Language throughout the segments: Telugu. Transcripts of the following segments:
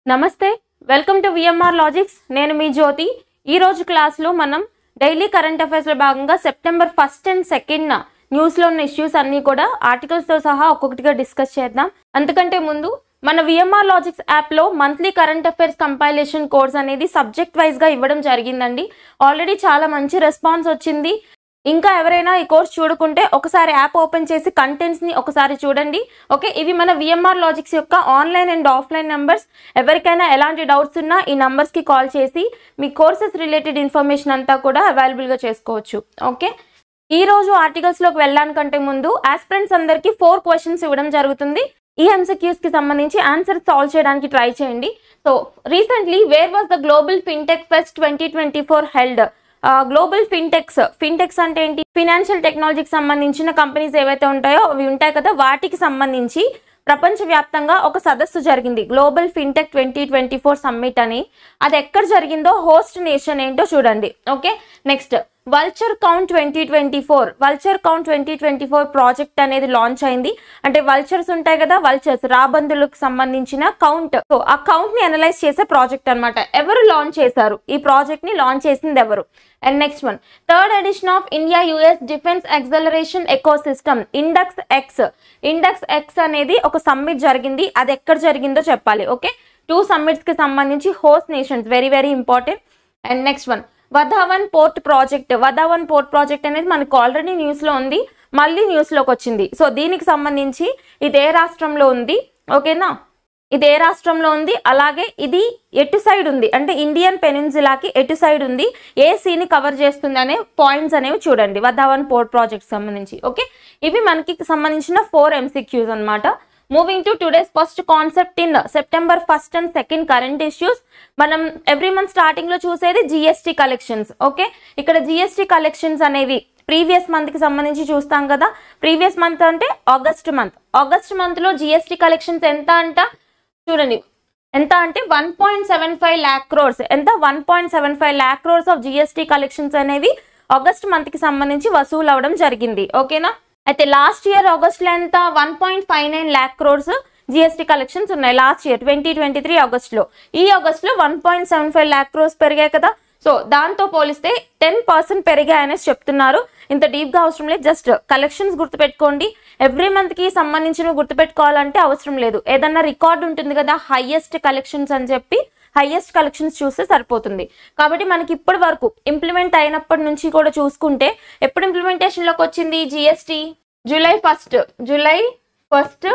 నమస్తే వెల్కమ్ టు విఎంఆర్ లాజిక్స్ నేను మీ జ్యోతి ఈ రోజు క్లాస్లో మనం డైలీ కరెంట్ అఫైర్స్లో భాగంగా సెప్టెంబర్ ఫస్ట్ అండ్ సెకండ్ న్యూస్లో ఉన్న ఇష్యూస్ అన్నీ కూడా ఆర్టికల్స్తో సహా ఒక్కొక్కటిగా డిస్కస్ చేద్దాం అంతకంటే ముందు మన విఎంఆర్ లాజిక్స్ యాప్లో monthly current affairs compilation course అనేది సబ్జెక్ట్ వైజ్గా ఇవ్వడం జరిగిందండి ఆల్రెడీ చాలా మంచి రెస్పాన్స్ వచ్చింది ఇంకా ఎవరైనా ఈ కోర్స్ చూడకుంటే ఒకసారి యాప్ ఓపెన్ చేసి కంటెంట్స్ ని ఒకసారి చూడండి ఓకే ఇవి మన విఎంఆర్ లాజిక్స్ యొక్క ఆన్లైన్ అండ్ ఆఫ్లైన్ నంబర్స్ ఎవరికైనా ఎలాంటి డౌట్స్ ఉన్నా ఈ నంబర్స్ కి కాల్ చేసి మీ కోర్సెస్ రిలేటెడ్ ఇన్ఫర్మేషన్ అంతా కూడా అవైలబుల్ గా చేసుకోవచ్చు ఓకే ఈ రోజు ఆర్టికల్స్ లోకి వెళ్ళడానికంటే ముందు ఆస్పిరెంట్స్ అందరికి ఫోర్ క్వశ్చన్స్ ఇవ్వడం జరుగుతుంది ఈ ఎంసీక్యూస్ కి సంబంధించి ఆన్సర్ సాల్వ్ చేయడానికి ట్రై చేయండి so recently where was the global fintech fest twenty twenty four held global fintechs fintechs అంటే ఏంటి ఫినాన్షియల్ టెక్నాలజీకి సంబంధించిన కంపెనీస్ ఏవైతే ఉంటాయో అవి ఉంటాయి కదా వాటికి సంబంధించి ప్రపంచవ్యాప్తంగా ఒక సదస్సు జరిగింది global fintech twenty twenty four summit అని అది ఎక్కడ జరిగిందో హోస్ట్ నేషన్ ఏంటో చూడండి okay next vulture count twenty twenty four vulture count twenty twenty four project అనేది లాంచ్ అయింది అంటే వల్చర్స్ ఉంటాయి కదా వల్చర్స్ రాబందులకు సంబంధించిన కౌంట్ సో ఆ కౌంట్ ని అనలైజ్ చేసే ప్రాజెక్ట్ అన్నమాట ఎవరు లాంచ్ చేశారు ఈ ప్రాజెక్ట్ ని లాంచ్ చేసింది ఎవరు and next one third edition of India US defence acceleration ecosystem INDUS X INDUS X అనేది ఒక సమ్మిట్ జరిగింది అది ఎక్కడ జరిగిందో చెప్పాలి ఓకే టూ సమ్మిట్స్ కి సంబంధించి host nations very very important and next one Vadhavan port project Vadhavan port project అనేది మనకు ఆల్రెడీ న్యూస్లో ఉంది మళ్ళీ న్యూస్లోకి వచ్చింది సో దీనికి సంబంధించి ఇది ఏ రాష్ట్రంలో ఉంది ఓకేనా ఇది ఏ రాష్ట్రంలో ఉంది అలాగే ఇది ఎటు సైడ్ ఉంది అంటే ఇండియన్ పెనిన్సులాకి ఎటు సైడ్ ఉంది ఏ సీని కవర్ చేస్తుంది అనే పాయింట్స్ అనేవి చూడండి వధావన్ పోర్ట్ ప్రాజెక్ట్ సంబంధించి ఓకే ఇవి మనకి సంబంధించిన ఫోర్ ఎంసీక్యూస్ అన్నమాట moving to today's first concept in September first and second current issues మనం ఎవ్రీ మంత్ స్టార్టింగ్ లో చూసేది జిఎస్టీ కలెక్షన్స్ ఓకే ఇక్కడ జిఎస్టీ కలెక్షన్స్ అనేవి ప్రీవియస్ మంత్ కి సంబంధించి చూస్తాం కదా ప్రీవియస్ మంత్ అంటే ఆగస్ట్ మంత్ ఆగస్ట్ మంత్ లో జిఎస్టీ కలెక్షన్స్ ఎంత అంట చూడండి ఎంత అంటే one point seven five lakh crores ఎంత one point seven five lakh crores of GST collections అనేవి ఆగస్ట్ మంత్ కి సంబంధించి వసూలు అవడం జరిగింది ఓకేనా అయితే లాస్ట్ ఇయర్ ఆగస్ట్లో ఎంత one point five nine lakh crores GST collections ఉన్నాయి last year twenty twenty three ఆగస్ట్లో ఈ ఆగస్ట్లో one point seven five lakh crores పెరిగాయి కదా సో దాంతో పోలిస్తే టెన్ పర్సెంట్ పెరిగాయనేసి చెప్తున్నారు ఇంత డీప్గా అవసరం లేదు జస్ట్ కలెక్షన్స్ గుర్తుపెట్టుకోండి ఎవ్రీ మంత్కి సంబంధించినవి గుర్తుపెట్టుకోవాలంటే అవసరం లేదు ఏదన్నా రికార్డ్ ఉంటుంది కదా హైయెస్ట్ కలెక్షన్స్ అని చెప్పి హైయెస్ట్ కలెక్షన్స్ చూస్తే సరిపోతుంది కాబట్టి మనకి ఇప్పటి వరకు ఇంప్లిమెంట్ అయినప్పటి నుంచి కూడా చూసుకుంటే ఎప్పుడు ఇంప్లిమెంటేషన్లోకి వచ్చింది GST July first July first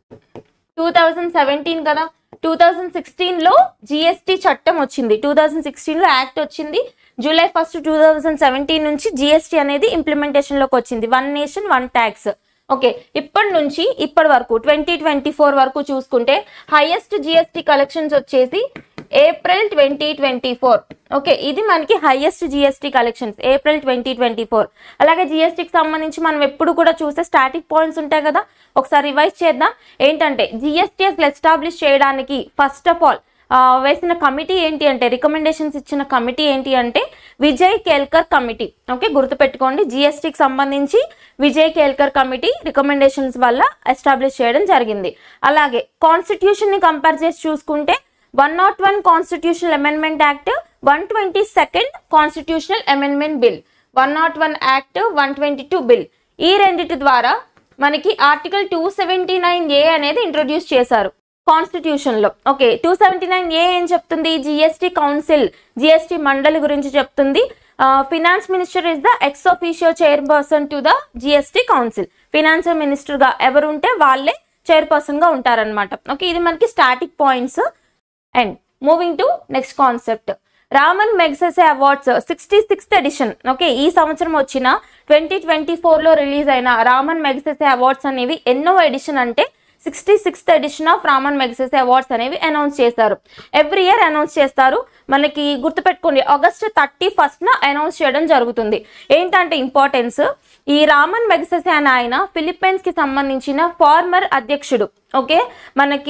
two thousand seventeen కదా టూ థౌజండ్ సిక్స్టీన్లో జిఎస్టీ చట్టం వచ్చింది టూ థౌజండ్ సిక్స్టీన్లో యాక్ట్ వచ్చింది July first two thousand seventeen నుంచి జిఎస్టీ అనేది ఇంప్లిమెంటేషన్లోకి వచ్చింది one nation one tax okay ఇప్పటి నుంచి ఇప్పటి వరకు ట్వంటీ ట్వంటీ ఫోర్ వరకు చూసుకుంటే హైయెస్ట్ జిఎస్టీ కలెక్షన్స్ వచ్చేసి April twenty twenty four okay ఇది మనకి highest GST collections April twenty twenty four అలాగే జిఎస్టీకి సంబంధించి మనం ఎప్పుడు కూడా చూస్తే స్టాటిక్ పాయింట్స్ ఉంటాయి కదా ఒకసారి రివైజ్ చేద్దాం ఏంటంటే జిఎస్టీ అసలు ఎస్టాబ్లిష్ చేయడానికి ఫస్ట్ ఆఫ్ ఆల్ వేసిన కమిటీ ఏంటి అంటే రికమెండేషన్స్ ఇచ్చిన కమిటీ ఏంటి అంటే విజయ్ కేల్కర్ కమిటీ ఓకే గుర్తుపెట్టుకోండి జిఎస్టీకి సంబంధించి విజయ్ కేల్కర్ కమిటీ రికమెండేషన్స్ వల్ల ఎస్టాబ్లిష్ చేయడం జరిగింది అలాగే కాన్స్టిట్యూషన్ని కంపేర్ చేసి చూసుకుంటే one not one constitutional amendment act one twenty second constitutional amendment bill one not one act one twenty two bill ఈ రెండిటి ద్వారా మనకి article two seventy nine A అనేది ఇంట్రొడ్యూస్ చేశారు కాన్స్టిట్యూషన్ లో okay two seventy nine A ఏం చెప్తుంది జిఎస్టీ కౌన్సిల్ జిఎస్టీ మండలి గురించి చెప్తుంది finance minister is the ex official chairperson to the GST council financial minister గా ఎవరుంటే వాళ్ళే చైర్పర్సన్ గా ఉంటారనమాట ఓకే ఇది మనకి static points and moving to next concept Ramon Magsaysay awards sixty sixth edition okay ఈ సంవత్సరం వచ్చిన ట్వంటీ ట్వంటీ ఫోర్లో రిలీజ్ అయిన రామన్ మెగ్సెసే అవార్డ్స్ అనేవి ఎన్నో ఎడిషన్ అంటే sixty sixth edition of Ramon Magsaysay awards అనేవి అనౌన్స్ చేస్తారు ఎవ్రీ ఇయర్ అనౌన్స్ చేస్తారు మనకి గుర్తుపెట్టుకోండి ఆగస్ట్ థర్టీ ఫస్ట్న అనౌన్స్ చేయడం జరుగుతుంది ఏంటంటే ఇంపార్టెన్స్ ఈ రామన్ మెగ్సెసే అనే ఆయన ఫిలిప్పైన్స్ కి సంబంధించిన ఫార్మర్ అధ్యక్షుడు ఓకే మనకి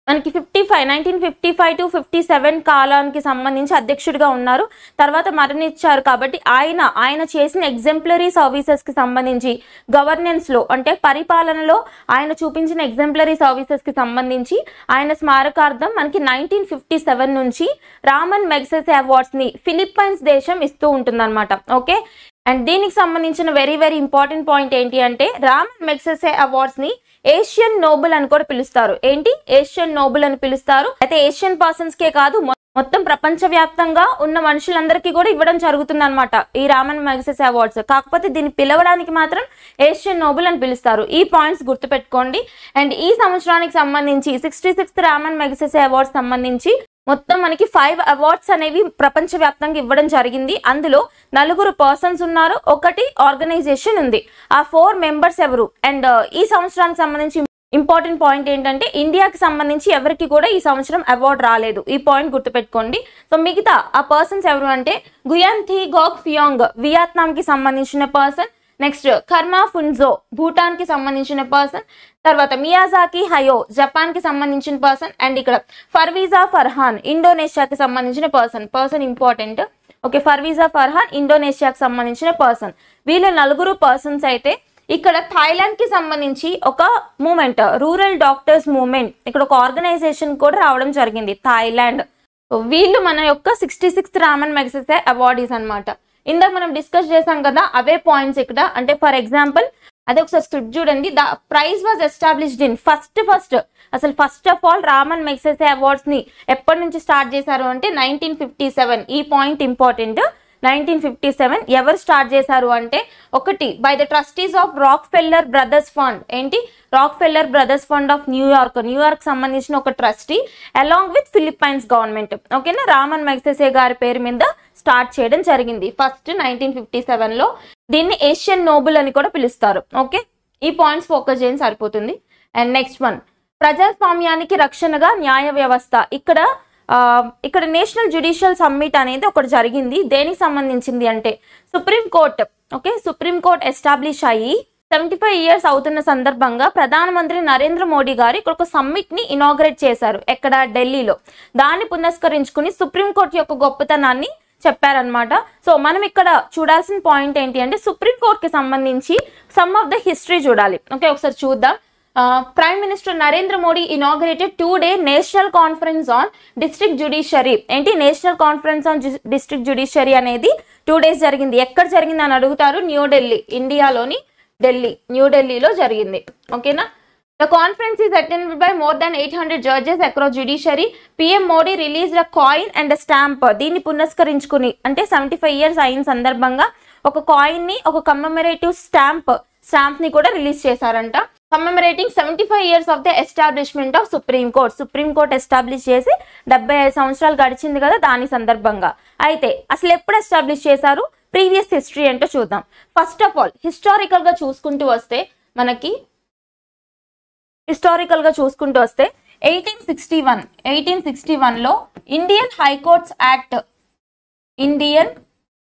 మనకి fifty five nineteen fifty five to fifty seven కాలానికి సంబంధించి అధ్యక్షుడిగా ఉన్నారు తర్వాత మరణించారు కాబట్టి ఆయన ఆయన చేసిన ఎగ్జాంపులరీ సర్వీసెస్కి సంబంధించి గవర్నెన్స్లో అంటే పరిపాలనలో ఆయన చూపించిన ఎగ్జాంపులరీ సర్వీసెస్కి సంబంధించి ఆయన స్మారకార్థం మనకి నైన్టీన్ ఫిఫ్టీ సెవెన్ నుంచి రామన్ మెగ్సెస్ అవార్డ్స్ని ఫిలిప్పైన్స్ దేశం ఇస్తూ ఉంటుందన్నమాట ఓకే అండ్ దీనికి సంబంధించిన వెరీ వెరీ ఇంపార్టెంట్ పాయింట్ ఏంటి అంటే రామన్ మెగ్సెసే అవార్డ్స్ ని ఏషియన్ నోబుల్ అని కూడా పిలుస్తారు ఏంటి ఏషియన్ నోబుల్ అని పిలుస్తారు అయితే ఏషియన్ పర్సన్స్ కే కాదు మొ- మొత్తం ప్రపంచవ్యాప్తంగా ఉన్న మనుషులందరికీ కూడా ఇవ్వడం జరుగుతుంది అనమాట ఈ రామన్ మెగ్సెస్ అవార్డ్స్ కాకపోతే దీన్ని పిలవడానికి మాత్రం ఏషియన్ నోబుల్ అని పిలుస్తారు ఈ పాయింట్స్ గుర్తుపెట్టుకోండి అండ్ ఈ సంవత్సరానికి సంబంధించి sixty sixth Ramon Magsaysay awards సంబంధించి మొత్తం మనకి ఫైవ్ అవార్డ్స్ అనేవి ప్రపంచవ్యాప్తంగా ఇవ్వడం జరిగింది అందులో నలుగురు పర్సన్స్ ఉన్నారు ఒకటి ఆర్గనైజేషన్ ఉంది ఆ ఫోర్ మెంబర్స్ ఎవరు అండ్ ఈ సంవత్సరానికి సంబంధించి ఇంపార్టెంట్ పాయింట్ ఏంటంటే ఇండియాకి సంబంధించి ఎవరికి కూడా ఈ సంవత్సరం అవార్డు రాలేదు ఈ పాయింట్ గుర్తుపెట్టుకోండి సో మిగతా ఆ పర్సన్స్ ఎవరు అంటే గుయాన్ థీ గోక్ ఫియోంగ్ వియత్నాం కి సంబంధించిన పర్సన్ నెక్స్ట్ కర్మా ఫున్జో భూటాన్ కి సంబంధించిన పర్సన్ తర్వాత మియాజాకి హయో జపాన్ కి సంబంధించిన పర్సన్ అండ్ ఇక్కడ ఫర్వీజా ఫర్హాన్ ఇండోనేషియాకి సంబంధించిన person person important okay Farwiza Farhan ఇండోనేషియాకి సంబంధించిన పర్సన్ వీళ్ళ నలుగురు పర్సన్స్ అయితే ఇక్కడ థాయిలాండ్ కి సంబంధించి ఒక మూమెంట్ రూరల్ డాక్టర్స్ మూమెంట్ ఇక్కడ ఒక ఆర్గనైజేషన్ కూడా రావడం జరిగింది థాయిలాండ్ సో వీళ్ళు మన యొక్క sixty sixth Ramon Magsaysay awardees అన్నమాట ఇందాక మనం డిస్కస్ చేసాం కదా అవే పాయింట్స్ ఇక్కడ అంటే ఫర్ ఎగ్జాంపుల్ అదే ఒకసారి స్క్రిప్ట్ చూడండి the prize was established in first first అసలు first of all Ramon Magsaysay awards ని ఎప్పటి నుంచి స్టార్ట్ చేశారు అంటే నైన్టీన్ ఫిఫ్టీ సెవెన్ ఈ point important nineteen fifty seven ఎవరు స్టార్ట్ చేశారు అంటే ఒకటి by the trustees of Rockefeller brothers fund ఏంటి Rockefeller brothers fund of New York New York సంబంధించిన ఒక trustee along with Philippines government ఓకేనా రామన్ మెగ్సెసే గారి పేరు మీద స్టార్ట్ చేయడం జరిగింది ఫస్ట్ నైన్టీన్ ఫిఫ్టీ సెవెన్లో దీన్ని ఏషియన్ నోబుల్ అని కూడా పిలుస్తారు ఓకే ఈ పాయింట్స్ ఫోకస్ చేయడం సరిపోతుంది అండ్ నెక్స్ట్ వన్ ప్రజాస్వామ్యానికి రక్షణగా న్యాయ వ్యవస్థ ఇక్కడ ఆ, ఇక్కడ నేషనల్ జ్యుడిషియల్ సమ్మిట్ అనేది ఒకటి జరిగింది దేనికి సంబంధించింది అంటే supreme court okay supreme court establish అయ్యి సెవెంటీ ఫైవ్ ఇయర్స్ అవుతున్న సందర్భంగా ప్రధానమంత్రి నరేంద్ర మోడీ గారు ఇక్కడ ఒక సమ్మిట్ ని ఇనాగ్రేట్ చేశారు ఎక్కడ ఢిల్లీలో దాన్ని పునస్కరించుకుని సుప్రీం కోర్ట్ యొక్క గొప్పతనాన్ని చెప్పారనమాట సో మనం ఇక్కడ చూడాల్సిన పాయింట్ ఏంటి అంటే సుప్రీం కోర్ట్ కి సంబంధించి సమ్ ఆఫ్ ద హిస్టరీ చూడాలి ఓకే ఒకసారి చూద్దాం prime minister Narendra Modi inaugurated two day national conference on district judiciary ఏంటి national conference on district judiciary అనేది టూ డేస్ జరిగింది ఎక్కడ జరిగింది అని అడుగుతారు న్యూఢిల్లీ ఇండియాలోని ఢిల్లీ న్యూఢిల్లీలో జరిగింది ఓకేనా the conference is attended by more than eight hundred judges across judiciary PM Modi release the coin and stamp దీన్ని పునస్కరించుకుని అంటే సెవెంటీ ఫైవ్ ఇయర్స్ అయిన సందర్భంగా ఒక కాయిన్ ని ఒక కమ్మమరేటివ్ స్టాంప్ స్టాంప్ ని కూడా రిలీజ్ చేశారంట commemorating seventy five years of the establishment of supreme court supreme court establish చేసి డెబ్బై ఐదు సంవత్సరాలు గడిచింది కదా దాని సందర్భంగా అయితే అసలు ఎప్పుడు ఎస్టాబ్లిష్ చేశారు ప్రీవియస్ హిస్టరీ ఏంటో చూద్దాం ఫస్ట్ ఆఫ్ ఆల్ హిస్టారికల్ గా చూసుకుంటూ వస్తే మనకి హిస్టారికల్ గా చూసుకుంటూ వస్తే eighteen sixty one eighteen sixty వన్లో Indian high courts act Indian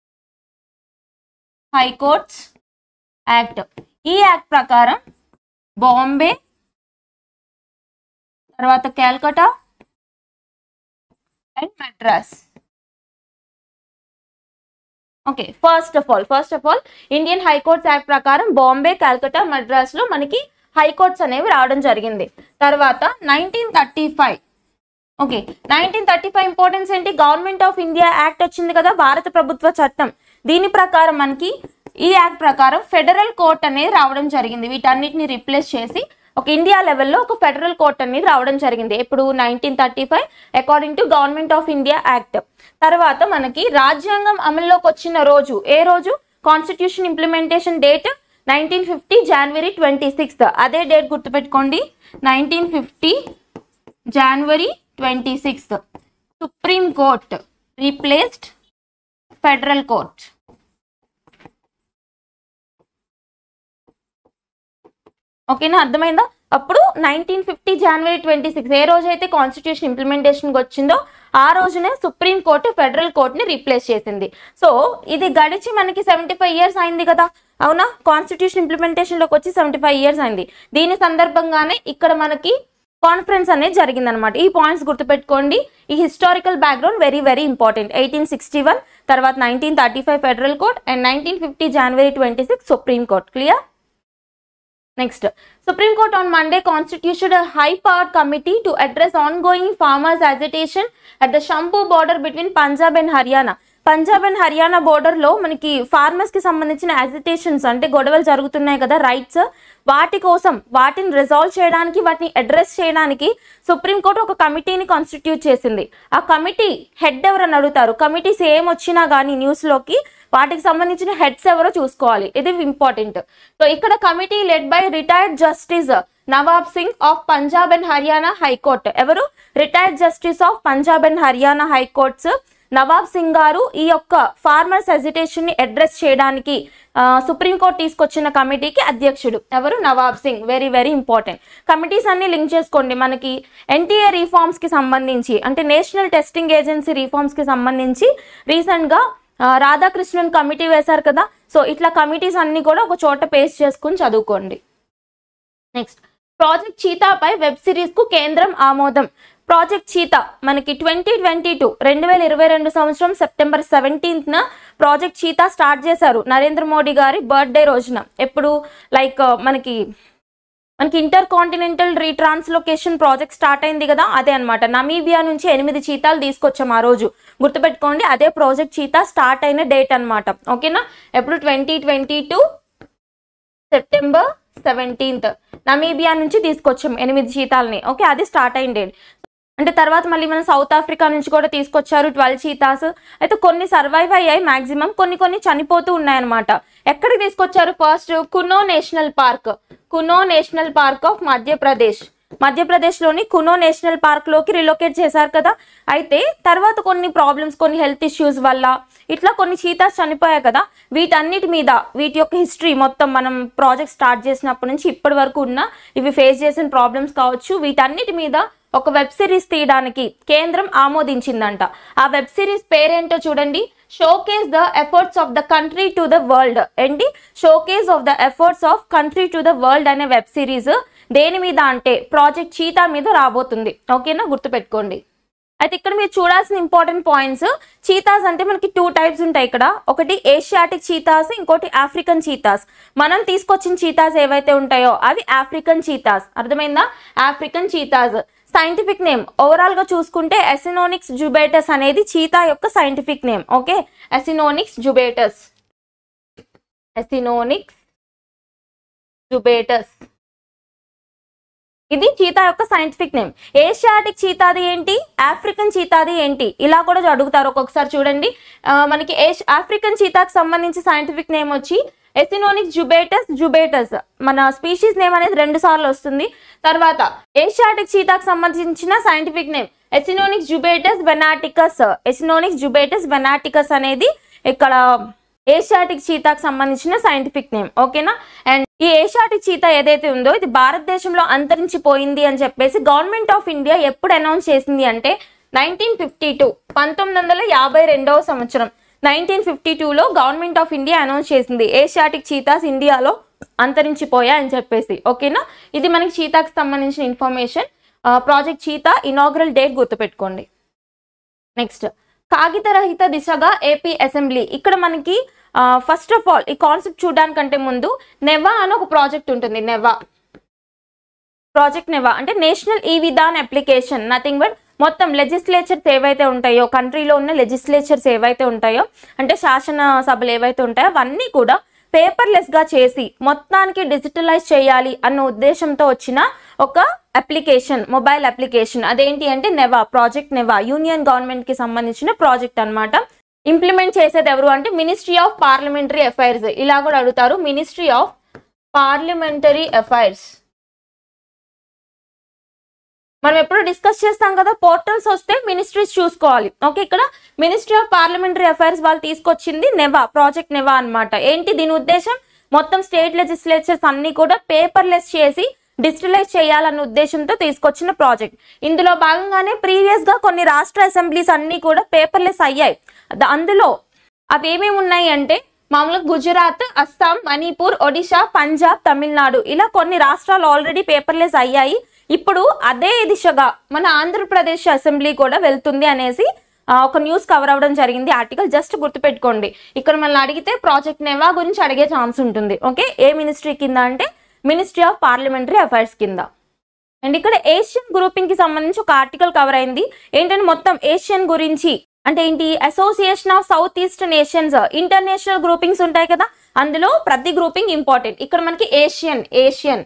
high courts act ఈ యాక్ట్ ప్రకారం బాంబే తర్వాత Calcutta and Madras okay first of all first of all Indian high courts act ప్రకారం బాంబే కల్కటా మద్రాస్ లో మనకి హైకోర్ట్స్ అనేవి రావడం జరిగింది తర్వాత nineteen thirty five okay nineteen thirty five importance ఏంటి గవర్నమెంట్ ఆఫ్ ఇండియా యాక్ట్ వచ్చింది కదా భారత ప్రభుత్వ చట్టం దీని ప్రకారం మనకి ఈ యాక్ట్ ప్రకారం ఫెడరల్ కోర్ట్ అనేది రావడం జరిగింది వీటన్నిటిని రిప్లేస్ చేసి ఒక ఇండియా లెవెల్లో ఒక ఫెడరల్ కోర్ట్ అనేది రావడం జరిగింది ఇప్పుడు nineteen thirty five according to government of India act తర్వాత మనకి రాజ్యాంగం అమల్లోకి వచ్చిన రోజు ఏ రోజు constitution implementation date nineteen fifty జనవరి ట్వంటీ సిక్స్త్ అదే డేట్ గుర్తుపెట్టుకోండి నైన్టీన్ ఫిఫ్టీ జనవరి twenty sixth supreme court replaced federal court ఓకేనా అర్థమైందా అప్పుడు నైన్టీన్ ఫిఫ్టీ జనవరి ట్వంటీ సిక్స్ ఏ రోజైతే కాన్స్టిట్యూషన్ ఇంప్లిమెంటేషన్కి వచ్చిందో ఆ రోజునే సుప్రీం కోర్టు ఫెడరల్ కోర్టుని రీప్లేస్ చేసింది సో ఇది గడిచి మనకి సెవెంటీ ఫైవ్ ఇయర్స్ అయింది కదా అవునా కాన్స్టిట్యూషన్ ఇంప్లిమెంటేషన్లోకి వచ్చి సెవెంటీ ఫైవ్ ఇయర్స్ అయింది దీని సందర్భంగానే ఇక్కడ మనకి కాన్ఫరెన్స్ అనేది జరిగిందనమాట ఈ పాయింట్స్ గుర్తుపెట్టుకోండి ఈ historical background very very important eighteen sixty one తర్వాత nineteen thirty five federal court and nineteen fifty జనవరి twenty six supreme court clear Next, Supreme Court on Monday constituted a high-powered committee to address ongoing farmers' agitation at the Shampoo border between Punjab and Haryana. Punjab and Haryana border లో మనకి ఫార్మర్స్ కి సంబంధించిన యాజిటేషన్స్ అంటే గొడవలు జరుగుతున్నాయి కదా రైట్స్ వాటి కోసం వాటిని రిజాల్వ్ చేయడానికి వాటిని అడ్రస్ చేయడానికి సుప్రీంకోర్టు ఒక కమిటీని కాన్స్టిట్యూట్ చేసింది ఆ కమిటీ హెడ్ ఎవరని అడుగుతారు కమిటీస్ ఏం వచ్చినా కానీ న్యూస్ లోకి వాటికి సంబంధించిన హెడ్స్ ఎవరో చూసుకోవాలి ఇది ఇంపార్టెంట్ సో ఇక్కడ committee led by retired justice Nawab Singh of Punjab and Haryana high court ఎవరు retired justice of Punjab and Haryana high courts Nawab Singh గారు ఈ యొక్క ఫార్మర్స్ హెజిటేషన్ ని అడ్రస్ చేయడానికి ఆ, సుప్రీంకోర్టు తీసుకొచ్చిన కమిటీకి అధ్యక్షుడు ఎవరు Nawab Singh very very important committees అన్ని లింక్ చేసుకోండి మనకి ఎన్టీఏ రీఫార్మ్స్ కి సంబంధించి అంటే నేషనల్ టెస్టింగ్ ఏజెన్సీ రీఫార్మ్స్ కి సంబంధించి రీసెంట్ గా ఆ, రాధాకృష్ణన్ కమిటీ వేశారు కదా సో ఇట్లా కమిటీస్ అన్ని కూడా ఒక చోట పేస్ట్ చేసుకుని చదువుకోండి నెక్స్ట్ ప్రాజెక్ట్ చీతాపై వెబ్ సిరీస్ కు కేంద్రం ఆమోదం ప్రాజెక్ట్ చీతా మనకి ట్వంటీ ట్వంటీ టూ రెండు వేల ఇరవై రెండు సంవత్సరం సెప్టెంబర్ సెవెంటీన్త్ న ప్రాజెక్ట్ చీతా స్టార్ట్ చేశారు నరేంద్ర మోడీ గారి బర్త్డే రోజున ఎప్పుడు లైక్ మనకి మనకి intercontinental retranslocation project start అయింది కదా అదే అన్నమాట నమీబియా నుంచి ఎనిమిది చీతాలు తీసుకొచ్చాం ఆ రోజు గుర్తుపెట్టుకోండి అదే ప్రాజెక్ట్ చీతా స్టార్ట్ అయిన డేట్ అన్నమాట ఓకేనా ఎప్పుడు twenty twenty two September seventeenth Namibia నుంచి తీసుకొచ్చాం ఎనిమిది చీతాలని ఓకే అది స్టార్ట్ అయిన డేట్ అంటే తర్వాత మళ్ళీ మనం సౌత్ ఆఫ్రికా నుంచి కూడా తీసుకొచ్చారు ట్వెల్వ్ చీతాస్ అయితే కొన్ని సర్వైవ్ అయ్యాయి మాక్సిమం కొన్ని కొన్ని చనిపోతూ ఉన్నాయన్నమాట ఎక్కడికి తీసుకొచ్చారు first Kuno national park Kuno national park of Madhya Pradesh మధ్యప్రదేశ్లోని కునో నేషనల్ పార్క్ లోకి రిలోకేట్ చేశారు కదా అయితే తర్వాత కొన్ని ప్రాబ్లమ్స్ కొన్ని హెల్త్ ఇష్యూస్ వల్ల ఇట్లా కొన్ని చీతాస్ చనిపోయాయి కదా వీటన్నిటి మీద వీటి యొక్క హిస్టరీ మొత్తం మనం ప్రాజెక్ట్ స్టార్ట్ చేసినప్పటి నుంచి ఇప్పటి వరకు ఉన్న ఇవి ఫేస్ చేసిన ప్రాబ్లమ్స్ కావచ్చు వీటన్నిటి మీద ఒక వెబ్ సిరీస్ తీయడానికి కేంద్రం ఆమోదించిందంట ఆ వెబ్ సిరీస్ పేరేంటో చూడండి showcase the efforts of the country to the world ఏంటి showcase of the efforts of country to the world అనే వెబ్ సిరీస్ దేని మీద అంటే ప్రాజెక్ట్ చీతా మీద రాబోతుంది ఓకేనా గుర్తుపెట్టుకోండి అయితే ఇక్కడ మీరు చూడాల్సిన ఇంపార్టెంట్ పాయింట్స్ చీతాస్ అంటే మనకి టూ టైప్స్ ఉంటాయి ఇక్కడ ఒకటి ఏషియాటిక్ చీతాస్ ఇంకోటి ఆఫ్రికన్ చీతాస్ మనం తీసుకొచ్చిన చీతాస్ ఏవైతే ఉంటాయో అవి ఆఫ్రికన్ చీతాస్ అర్థమైందా African cheetahs scientific name overall గా చూసుకుంటే ఎసినోనిక్స్ జుబేటస్ అనేది చీతా యొక్క scientific name okay Acinonyx jubatus Acinonyx jubatus ఇది చీతా యొక్క సైంటిఫిక్ నేమ్ ఏషియాటిక్ చీతాది ఏంటి ఆఫ్రికన్ చీతాది ఏంటి ఇలా కూడా అడుగుతారు ఒక్కొక్కసారి చూడండి ఆ, మనకి ఏష్ ఆఫ్రికన్ చీతాకి సంబంధించి సైంటిఫిక్ నేమ్ వచ్చి ఎసినోనిక్ జుబేటస్ జుబేటస్ మన స్పీషీస్ నేమ్ అనేది రెండు సార్లు వస్తుంది తర్వాత ఏషియాటిక్ చీతాకి సంబంధించిన సైంటిఫిక్ నేమ్ ఎసినోనిక్స్ జుబేటస్ వెనాటికస్ ఎసినోనిక్స్ జుబేటస్ వెనాటికస్ అనేది ఇక్కడ ఏషియాటిక్ చీతాకి సంబంధించిన సైంటిఫిక్ నేమ్ ఓకేనా అండ్ ఈ ఏషియాటిక్ చీతా ఏదైతే ఉందో ఇది భారతదేశంలో అంతరించిపోయింది అని చెప్పేసి గవర్నమెంట్ ఆఫ్ ఇండియా ఎప్పుడు అనౌన్స్ చేసింది అంటే నైన్టీన్ ఫిఫ్టీ టూ పంతొమ్మిది వందల యాభై రెండవ సంవత్సరం నైన్టీన్ ఫిఫ్టీ టూలో గవర్నమెంట్ ఆఫ్ ఇండియా అనౌన్స్ చేసింది ఏషియాటిక్ చీతాస్ ఇండియాలో అంతరించిపోయాయి అని చెప్పేసి ఓకేనా ఇది మనకి చీతాకి సంబంధించిన information project cheetah inaugural date గుర్తుపెట్టుకోండి నెక్స్ట్ కాగిత రహిత దిశగా ఏపీ అసెంబ్లీ ఇక్కడ మనకి ఫస్ట్ ఆఫ్ ఆల్ ఈ కాన్సెప్ట్ చూడడానికంటే ముందు నెవా అని ఒక ప్రాజెక్ట్ ఉంటుంది నెవా ప్రాజెక్ట్ నెవా అంటే national e Vidhan application nothing but మొత్తం లెజిస్లేచర్స్ ఏవైతే ఉంటాయో కంట్రీలో ఉన్న లెజిస్లేచర్స్ ఏవైతే ఉంటాయో అంటే శాసన సభలు ఏవైతే ఉంటాయో అవన్నీ కూడా పేపర్లెస్ గా చేసి మొత్తానికి డిజిటలైజ్ చేయాలి అన్న ఉద్దేశంతో వచ్చిన ఒక అప్లికేషన్ మొబైల్ అప్లికేషన్ అదేంటి అంటే NeVA project NeVA union government కి సంబంధించిన ప్రాజెక్ట్ అన్నమాట ఇంప్లిమెంట్ చేసేది ఎవరు అంటే మినిస్ట్రీ ఆఫ్ పార్లమెంటరీ అఫైర్స్ ఇలా కూడా అడుగుతారు మినిస్ట్రీ ఆఫ్ పార్లమెంటరీ అఫైర్స్ మనం ఎప్పుడు డిస్కస్ చేస్తాం కదా పోర్టల్స్ వస్తే మినిస్ట్రీస్ చూసుకోవాలి ఓకే ఇక్కడ మినిస్ట్రీ ఆఫ్ పార్లమెంటరీ అఫైర్స్ వాళ్ళు తీసుకొచ్చింది నెవా ప్రాజెక్ట్ నెవా అన్నమాట ఏంటి దీని ఉద్దేశం మొత్తం స్టేట్ లెజిస్లేచర్స్ అన్ని కూడా పేపర్లెస్ చేసి డిజిటలైజ్ చేయాలన్న ఉద్దేశంతో తీసుకొచ్చిన ప్రాజెక్ట్ ఇందులో భాగంగానే ప్రీవియస్ గా కొన్ని రాష్ట్ర అసెంబ్లీస్ అన్ని కూడా పేపర్లెస్ అయ్యాయి ద- అందులో అవి ఏమేమి ఉన్నాయి అంటే మామూలుగా గుజరాత్ అస్సాం మణిపూర్ ఒడిశా పంజాబ్ తమిళనాడు ఇలా కొన్ని రాష్ట్రాలు ఆల్రెడీ పేపర్లెస్ అయ్యాయి ఇప్పుడు అదే దిశగా మన ఆంధ్రప్రదేశ్ అసెంబ్లీ కూడా వెళ్తుంది అనేసి ఆ, ఒక న్యూస్ కవర్ అవ్వడం జరిగింది ఆర్టికల్ జస్ట్ గుర్తుపెట్టుకోండి ఇక్కడ మనల్ని అడిగితే ప్రాజెక్ట్ నేవా గురించి అడిగే ఛాన్స్ ఉంటుంది ఓకే ఏ మినిస్ట్రీ కింద అంటే మినిస్ట్రీ ఆఫ్ పార్లమెంటరీ అఫైర్స్ కింద అండ్ ఇక్కడ ఏషియన్ గ్రూపింగ్ కి సంబంధించి ఒక ఆర్టికల్ కవర్ అయింది ఏంటంటే మొత్తం ఏషియన్ గురించి అంటే ఏంటి association of south east nations international groupings ఉంటాయి కదా అందులో ప్రతి గ్రూపింగ్ ఇంపార్టెంట్ ఇక్కడ మనకి ఏషియన్ ఏషియన్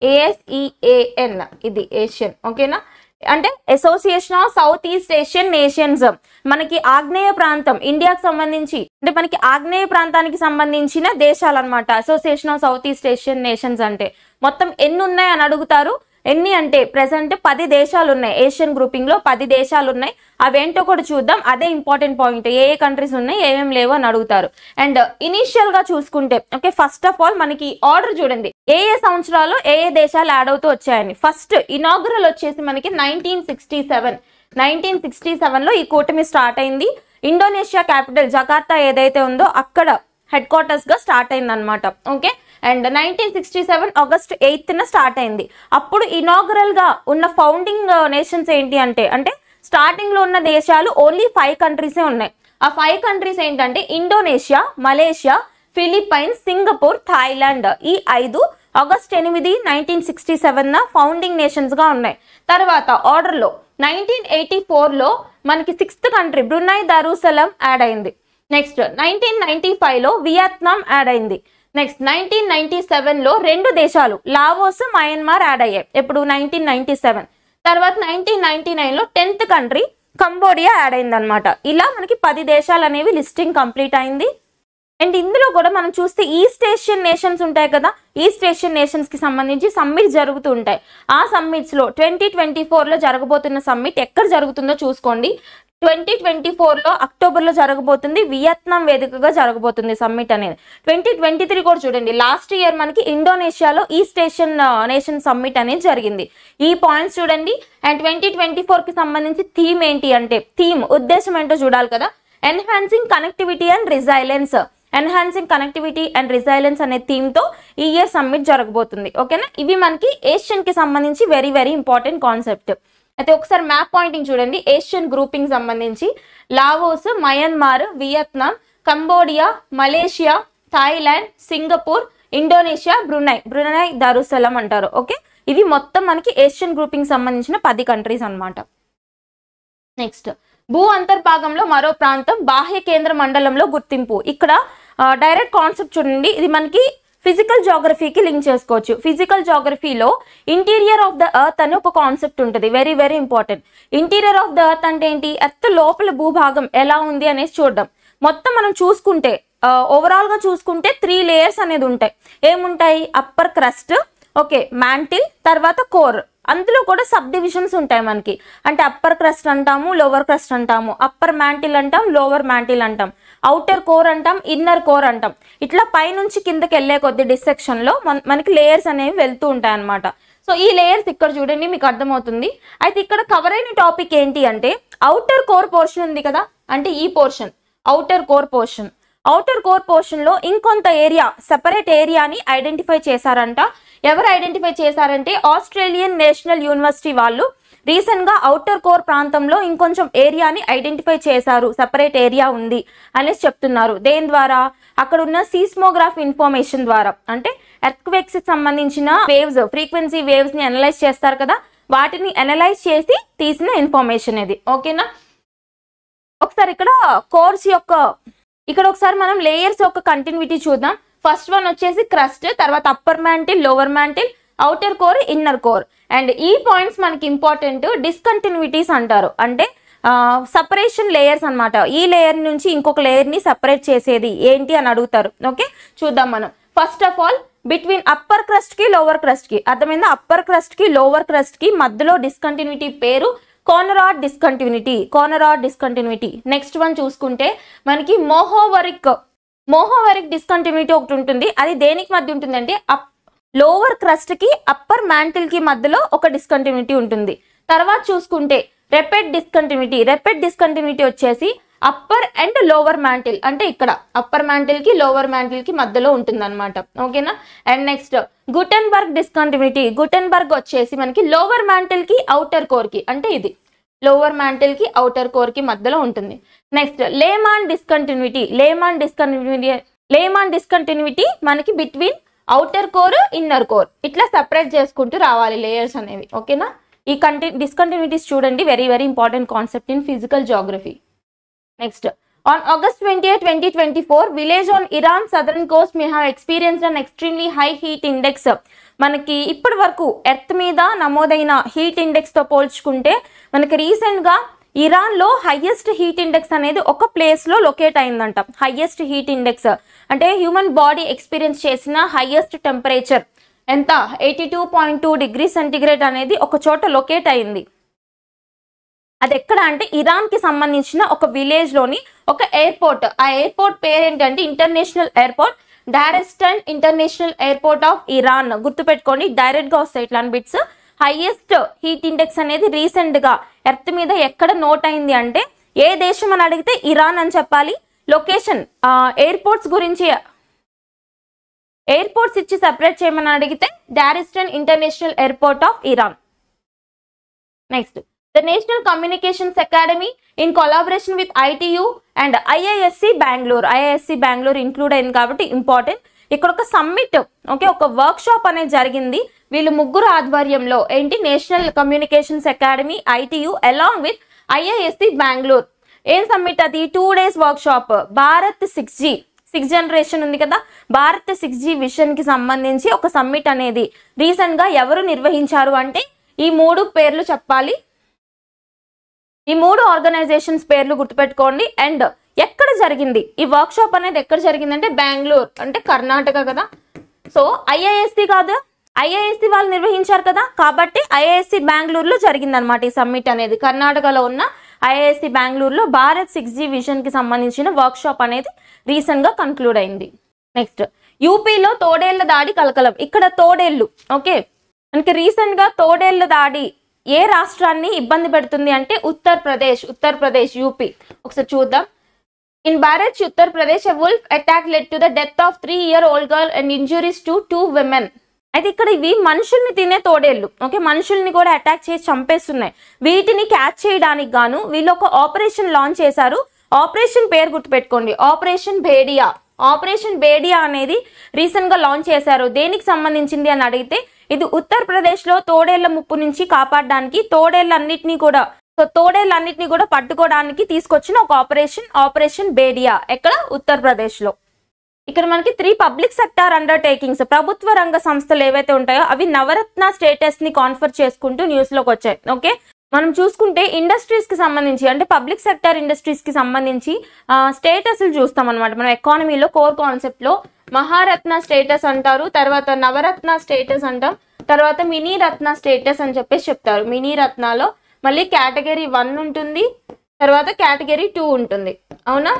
ఏఎస్ఈఏఎన్ ఇది ఏషియన్ ఓకేనా అంటే association of south east Asian nations మనకి ఆగ్నేయ ప్రాంతం ఇండియాకి సంబంధించి అంటే మనకి ఆగ్నేయ ప్రాంతానికి సంబంధించిన దేశాలు అనమాట association of south east Asian nations అంటే మొత్తం ఎన్ని ఉన్నాయి అని అడుగుతారు ఎన్ని అంటే ప్రెసెంట్ పది దేశాలు ఉన్నాయి ఏషియన్ గ్రూపింగ్ లో పది దేశాలు ఉన్నాయి అవేంటో కూడా చూద్దాం అదే ఇంపార్టెంట్ పాయింట్ ఏ ఏ కంట్రీస్ ఉన్నాయి ఏమేం లేవు అని అడుగుతారు అండ్ ఇనిషియల్ గా చూసుకుంటే ఓకే ఫస్ట్ ఆఫ్ ఆల్ మనకి ఆర్డర్ చూడండి ఏ ఏ సంవత్సరాలు ఏ ఏ దేశాలు యాడ్ అవుతూ వచ్చాయని ఫస్ట్ ఇనాగ్రల్ వచ్చేసి మనకి nineteen sixty seven nineteen sixty seven లో ఈ కూటమి స్టార్ట్ అయింది ఇండోనేషియా క్యాపిటల్ జకార్తా ఏదైతే ఉందో అక్కడ హెడ్ క్వార్టర్స్ గా స్టార్ట్ అయింది అనమాట okay and nineteen sixty seven August eighth న స్టార్ట్ అయింది అప్పుడు ఇనాగరల్ గా ఉన్న ఫౌండింగ్ నేషన్స్ ఏంటి అంటే అంటే స్టార్టింగ్ లో ఉన్న దేశాలు ఓన్లీ ఫైవ్ కంట్రీసే ఉన్నాయి ఆ ఫైవ్ కంట్రీస్ ఏంటంటే Indonesia Malaysia Philippines Singapore Thailand ఈ ఐదు ఆగస్ట్ ఎనిమిది nineteen sixty seven founding nations గా ఉన్నాయి తర్వాత ఆర్డర్ లో నైన్టీన్ ఎయిటీ ఫోర్ లో మనకి sixth country Brunei Darussalam add అయింది నెక్స్ట్ నైన్టీన్ నైన్టీ ఫైవ్ లో వియత్నాం యాడ్ అయింది నెక్స్ట్ నైన్టీన్ నైన్టీ సెవెన్ లో రెండు దేశాలు లావోస్ మయన్మార్ యాడ్ అయ్యాయి ఎప్పుడు నైన్టీన్ నైన్టీ సెవెన్ తర్వాత నైన్టీన్ నైన్టీ నైన్ లో టెన్త్ కంట్రీ కంబోడియా యాడ్ అయింది అనమాట ఇలా మనకి పది దేశాలు అనేవి లిస్టింగ్ కంప్లీట్ అయింది అండ్ ఇందులో కూడా మనం చూస్తే ఈస్ట్ ఏషియన్ నేషన్స్ ఉంటాయి కదా ఈస్ట్ ఏషియన్ నేషన్స్ కి సంబంధించి సమ్మిట్ జరుగుతూ ఉంటాయి ఆ సమ్మిట్స్ లో ట్వంటీ ట్వంటీ ఫోర్ లో జరగబోతున్న సమ్మిట్ ఎక్కడ జరుగుతుందో చూసుకోండి ట్వంటీ ట్వంటీ ఫోర్ లో అక్టోబర్ లో జరగబోతుంది వియత్నాం వేదికగా జరగబోతుంది సమ్మిట్ అనేది ట్వంటీ ట్వంటీ త్రీ కూడా చూడండి లాస్ట్ ఇయర్ మనకి ఇండోనేషియాలో ఈస్ట్ ఏషియన్ నేషన్ సమ్మిట్ అనేది జరిగింది ఈ పాయింట్స్ చూడండి అండ్ ట్వంటీ ట్వంటీ ఫోర్ కి సంబంధించి థీమ్ ఏంటి అంటే థీమ్ ఉద్దేశం ఏంటో చూడాలి కదా enhancing connectivity and resilience enhancing connectivity and resilience అనే థీమ్ తో ఈ ఇయర్ సమ్మిట్ జరగబోతుంది ఓకేనా ఇవి మనకి ఏషియన్ కి సంబంధించి వెరీ వెరీ ఇంపార్టెంట్ కాన్సెప్ట్ అయితే ఒకసారి మ్యాప్ పాయింటింగ్ చూడండి ఏషియన్ గ్రూపింగ్ సంబంధించి Laos Myanmar Vietnam Cambodia Malaysia Thailand Singapore Indonesia Brunei Brunei Darussalam అంటారు ఓకే ఇవి మొత్తం మనకి ఏషియన్ గ్రూపింగ్ సంబంధించిన పది కంట్రీస్ అన్నమాట నెక్స్ట్ భూ అంతర్భాగంలో మరో ప్రాంతం బాహ్య కేంద్ర మండలంలో గుర్తింపు ఇక్కడ డైరెక్ట్ కాన్సెప్ట్ చూడండి ఇది మనకి ఫిజికల్ జాగ్రఫీకి లింక్ చేసుకోవచ్చు ఫిజికల్ జాగ్రఫీలో ఇంటీరియర్ ఆఫ్ ద ఎర్త్ అని ఒక కాన్సెప్ట్ ఉంటుంది very very important interior of the earth అంటే ఏంటి ఎర్త్ లోపల భూభాగం ఎలా ఉంది అనేసి చూడడం మొత్తం మనం చూసుకుంటే ఓవరాల్ గా చూసుకుంటే త్రీ లేయర్స్ అనేది ఉంటాయి ఏముంటాయి అప్పర్ క్రస్ట్ ఓకే మ్యాంటిల్ తర్వాత కోర్ అందులో కూడా సబ్ డివిజన్స్ ఉంటాయి మనకి అంటే అప్పర్ క్రస్ట్ అంటాము లోవర్ క్రస్ట్ అంటాము అప్పర్ మ్యాంటిల్ అంటాం లోవర్ మ్యాంటిల్ అంటాం అవుటర్ కోర్ అంటాం ఇన్నర్ కోర్ అంటాం ఇట్లా పైనుంచి కిందకి వెళ్ళే కొద్ది డిసెక్షన్ లో మన- మనకి లేయర్స్ అనేవి వెళ్తూ ఉంటాయి అన్నమాట సో ఈ లేయర్స్ ఇక్కడ చూడండి మీకు అర్థమవుతుంది అయితే ఇక్కడ కవర్ అయిన టాపిక్ ఏంటి అంటే అవుటర్ కోర్ పోర్షన్ ఉంది కదా అంటే ఈ portion outer core portion outer core portion లో ఇంకొంత ఏరియా సెపరేట్ ఏరియాని ఐడెంటిఫై చేశారంట ఎవరు ఐడెంటిఫై చేశారంటే ఆస్ట్రేలియన్ నేషనల్ యూనివర్సిటీ వాళ్ళు రీసెంట్ గా అవుటర్ కోర్ ప్రాంతంలో ఇంకొంచెం ఏరియాని ఐడెంటిఫై చేశారు సెపరేట్ ఏరియా ఉంది అనేసి చెప్తున్నారు దేని ద్వారా అక్కడ ఉన్న సీస్మోగ్రాఫ్ ఇన్ఫర్మేషన్ ద్వారా అంటే ఎర్త్క్వేక్స్ కి సంబంధించిన వేవ్స్ ఫ్రీక్వెన్సీ వేవ్స్ ని అనలైజ్ చేస్తారు కదా వాటిని అనలైజ్ చేసి తీసిన ఇన్ఫర్మేషన్ ఇది ఓకేనా ఒకసారి ఇక్కడ కోర్స్ యొక్క ఇక్కడ ఒకసారి మనం లేయర్స్ యొక్క కంటిన్యూటీ చూద్దాం ఫస్ట్ వన్ వచ్చేసి క్రస్ట్ తర్వాత upper mantle lower mantle outer core inner core and ఈ పాయింట్స్ మనకి ఇంపార్టెంట్ డిస్కంటిన్యూటీస్ అంటారు అంటే సపరేషన్ లేయర్స్ అన్నమాట ఈ లేయర్ నుంచి ఇంకొక లేయర్ ని సపరేట్ చేసేది ఏంటి అని అడుగుతారు ఓకే చూద్దాం మనం first of all between upper crust కి లోవర్ క్రస్ట్ కి అర్థమైందా అప్పర్ క్రస్ట్ కి లోవర్ క్రస్ట్ కి మధ్యలో డిస్కంటిన్యూటీ పేరు Conrad discontinuity Conrad discontinuity next one చూసుకుంటే మనకి మోహోవరిక్ మోహోవరిక్ డిస్కంటిన్యూటీ ఒకటి ఉంటుంది అది దేనికి మధ్య ఉంటుందంటే అప్ లోవర్ క్రస్ట్ కి అప్పర్ మ్యాంటిల్ కి మధ్యలో ఒక డిస్కంటిన్యూటీ ఉంటుంది తర్వాత చూసుకుంటే రెపెడ్ డిస్కంటిన్యూటీ రెపెడ్ డిస్కంటిన్యూటీ వచ్చేసి అప్పర్ అండ్ లోవర్ మ్యాంటిల్ అంటే ఇక్కడ అప్పర్ మ్యాంటిల్ కి లోవర్ మ్యాంటిల్ కి మధ్యలో ఉంటుంది అనమాట ఓకేనా and next Gutenberg discontinuity Gutenberg వచ్చేసి మనకి లోవర్ మ్యాంటిల్ కి అవుటర్ కోర్ కి అంటే ఇది లోవర్ మ్యాంటిల్ కి అవుటర్ కోర్ కి మధ్యలో ఉంటుంది next Lehmann discontinuity Lehmann discontinuity Lehmann discontinuity మనకి between outer core inner core ఇట్లా సెపరేట్ చేసుకుంటూ రావాలి లేయర్స్ అనేవి ఓకేనా ఈ కంటి డిస్కంటిన్యూటీస్ చూడండి very very important concept in physical geography next on August twenty eight twenty twenty four village on Iran southern coast may have experienced an extremely high heat index మనకి ఇప్పటి వరకు ఎర్త్ మీద నమోదైన హీట్ ఇండెక్స్ తో పోల్చుకుంటే మనకి రీసెంట్ గా ఇరాన్ లో హైయెస్ట్ హీట్ ఇండెక్స్ అనేది ఒక ప్లేస్ లో లొకేట్ అయిందంట హైయెస్ట్ హీట్ ఇండెక్స్ అంటే హ్యూమన్ బాడీ ఎక్స్పీరియన్స్ చేసిన హైయెస్ట్ టెంపరేచర్ ఎంత eighty two point two degree centigrade అనేది ఒక చోట లొకేట్ అయింది అది ఎక్కడ అంటే ఇరాన్ కి సంబంధించిన ఒక విలేజ్ లోని ఒక ఎయిర్పోర్ట్ ఆ ఎయిర్పోర్ట్ పేరు ఏంటంటే international airport Dayrestan international airport of Iran గుర్తుపెట్టుకోండి డైరెక్ట్ గా వస్తాయి ఇట్లాంటి బిట్స్ హైయెస్ట్ హీట్ ఇండెక్స్ అనేది రీసెంట్ గా ఎర్త్ మీద ఎక్కడ నోట్ అయింది అంటే ఏ దేశం అని అడిగితే ఇరాన్ అని చెప్పాలి లొకేషన్ ఎయిర్పోర్ట్స్ గురించి ఎయిర్పోర్ట్స్ ఇచ్చి సెపరేట్ చేయమని అడిగితే Dayrestan international airport of Iran next the National Communications Academy in collaboration with ITU and IISc Bengaluru IISc Bengaluru include అయింది కాబట్టి ఇంపార్టెంట్ ఇక్కడ ఒక సమ్మిట్ ఓకే ఒక వర్క్ షాప్ అనేది జరిగింది వీళ్ళు ముగ్గురు ఆధ్వర్యంలో ఏంటి National Communications Academy ITU along with IISc Bengaluru ఏం సమ్మిట్ అది two days workshop Bharat six G six generation ఉంది కదా భారత్ సిక్స్ జీ విషన్ కి సంబంధించి ఒక సమ్మిట్ అనేది రీసెంట్ గా ఎవరు నిర్వహించారు అంటే ఈ మూడు పేర్లు చెప్పాలి ఈ మూడు ఆర్గనైజేషన్స్ పేర్లు గుర్తుపెట్టుకోండి అండ్ ఎక్కడ జరిగింది ఈ వర్క్ షాప్ అనేది ఎక్కడ జరిగిందంటే బెంగళూరు అంటే కర్ణాటక కదా సో ఐఐఎస్సి కాదు ఐఐఎస్సి వాళ్ళు నిర్వహించారు కదా కాబట్టి ఐఐఎస్సి బెంగళూరులో జరిగిందనమాట ఈ సమ్మిట్ అనేది కర్ణాటకలో ఉన్న ఐఐఎస్సి బెంగళూరులో భారత్ సిక్స్ జీ విజన్ కి సంబంధించిన వర్క్ షాప్ అనేది రీసెంట్ గా కన్క్లూడ్ అయింది నెక్స్ట్ యూపీలో తోడేళ్ల దాడి కలకలం ఇక్కడ తోడేళ్లు ఓకే మనకి రీసెంట్ గా తోడేళ్ల దాడి ఏ రాష్ట్రాన్ని ఇబ్బంది పెడుతుంది అంటే ఉత్తరప్రదేశ్ ఉత్తరప్రదేశ్ యూపీ ఒకసారి చూద్దాం in Bharat Uttar Pradesh wolf attack led to the death of three year old girl and injuries to two women అయితే ఇక్కడ ఇవి మనుషుల్ని తినే తోడేళ్ళు ఓకే మనుషుల్ని కూడా అటాక్ చేసి చంపేస్తున్నాయి వీటిని క్యాచ్ చేయడానికి గాను వీళ్ళు ఒక ఆపరేషన్ లాంచ్ చేశారు ఆపరేషన్ పేరు గుర్తుపెట్టుకోండి ఆపరేషన్ భేడియా ఆపరేషన్ బేడియా అనేది రీసెంట్ గా లాంచ్ చేశారు దేనికి సంబంధించింది అని అడిగితే ఇది ఉత్తరప్రదేశ్ లో తోడేళ్ల ముప్పు నుంచి కాపాడడానికి తోడేళ్ళన్నిటినీ కూడా సో తోడేళ్ళన్నిటినీ కూడా పట్టుకోవడానికి తీసుకొచ్చిన ఒక ఆపరేషన్ ఆపరేషన్ బేడియా ఎక్కడ ఉత్తరప్రదేశ్ లో ఇక్కడ మనకి త్రీ పబ్లిక్ సెక్టార్ అండర్టేకింగ్స్ ప్రభుత్వ రంగ సంస్థలు ఏవైతే ఉంటాయో అవి నవరత్న స్టేటస్ ని కాన్ఫర్ చేసుకుంటూ న్యూస్ లోకి వచ్చాయి ఓకే మనం చూసుకుంటే ఇండస్ట్రీస్ కి సంబంధించి అంటే పబ్లిక్ సెక్టర్ ఇండస్ట్రీస్ కి సంబంధించి స్టేటస్లు చూస్తాం అనమాట మనం ఎకానమీలో కోర్ కాన్సెప్ట్ లో మహారత్న స్టేటస్ అంటారు తర్వాత నవరత్న స్టేటస్ అంటాం తర్వాత మినీ రత్న స్టేటస్ అని చెప్పేసి చెప్తారు మినీ రత్నాలో మళ్ళీ కేటగిరీ వన్ ఉంటుంది తర్వాత కేటగిరీ టూ ఉంటుంది అవునా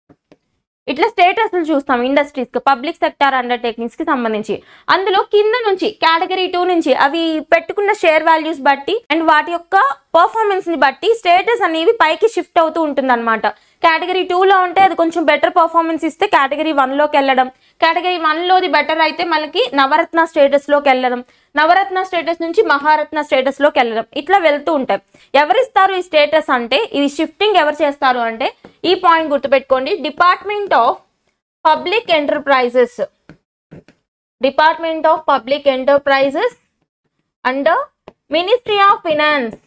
ఇట్లా స్టేటస్లు చూస్తాం ఇండస్ట్రీస్ కి పబ్లిక్ సెక్టార్ అండర్టేకింగ్స్ కి సంబంధించి అందులో కింద నుంచి కేటగిరీ టూ నుంచి అవి పెట్టుకున్న షేర్ వాల్యూస్ బట్టి అండ్ వాటి యొక్క పర్ఫార్మెన్స్ ని బట్టి స్టేటస్ అనేవి పైకి షిఫ్ట్ అవుతూ ఉంటుంది అనమాట కేటగిరీ లో ఉంటే అది కొంచెం బెటర్ పర్ఫార్మెన్స్ ఇస్తే కేటగిరీ లోకి వెళ్ళడం కేటగిరీ లోది బెటర్ అయితే మనకి నవరత్న స్టేటస్ లోకి వెళ్ళడం నవరత్న స్టేటస్ నుంచి మహారత్న స్టేటస్ లోకి వెళ్ళడం ఇట్లా వెళ్తూ ఉంటాయి ఎవరిస్తారు ఈ స్టేటస్ అంటే ఈ షిఫ్టింగ్ ఎవరు చేస్తారు అంటే ఈ పాయింట్ గుర్తుపెట్టుకోండి department of public enterprises department of public enterprises under ministry of finance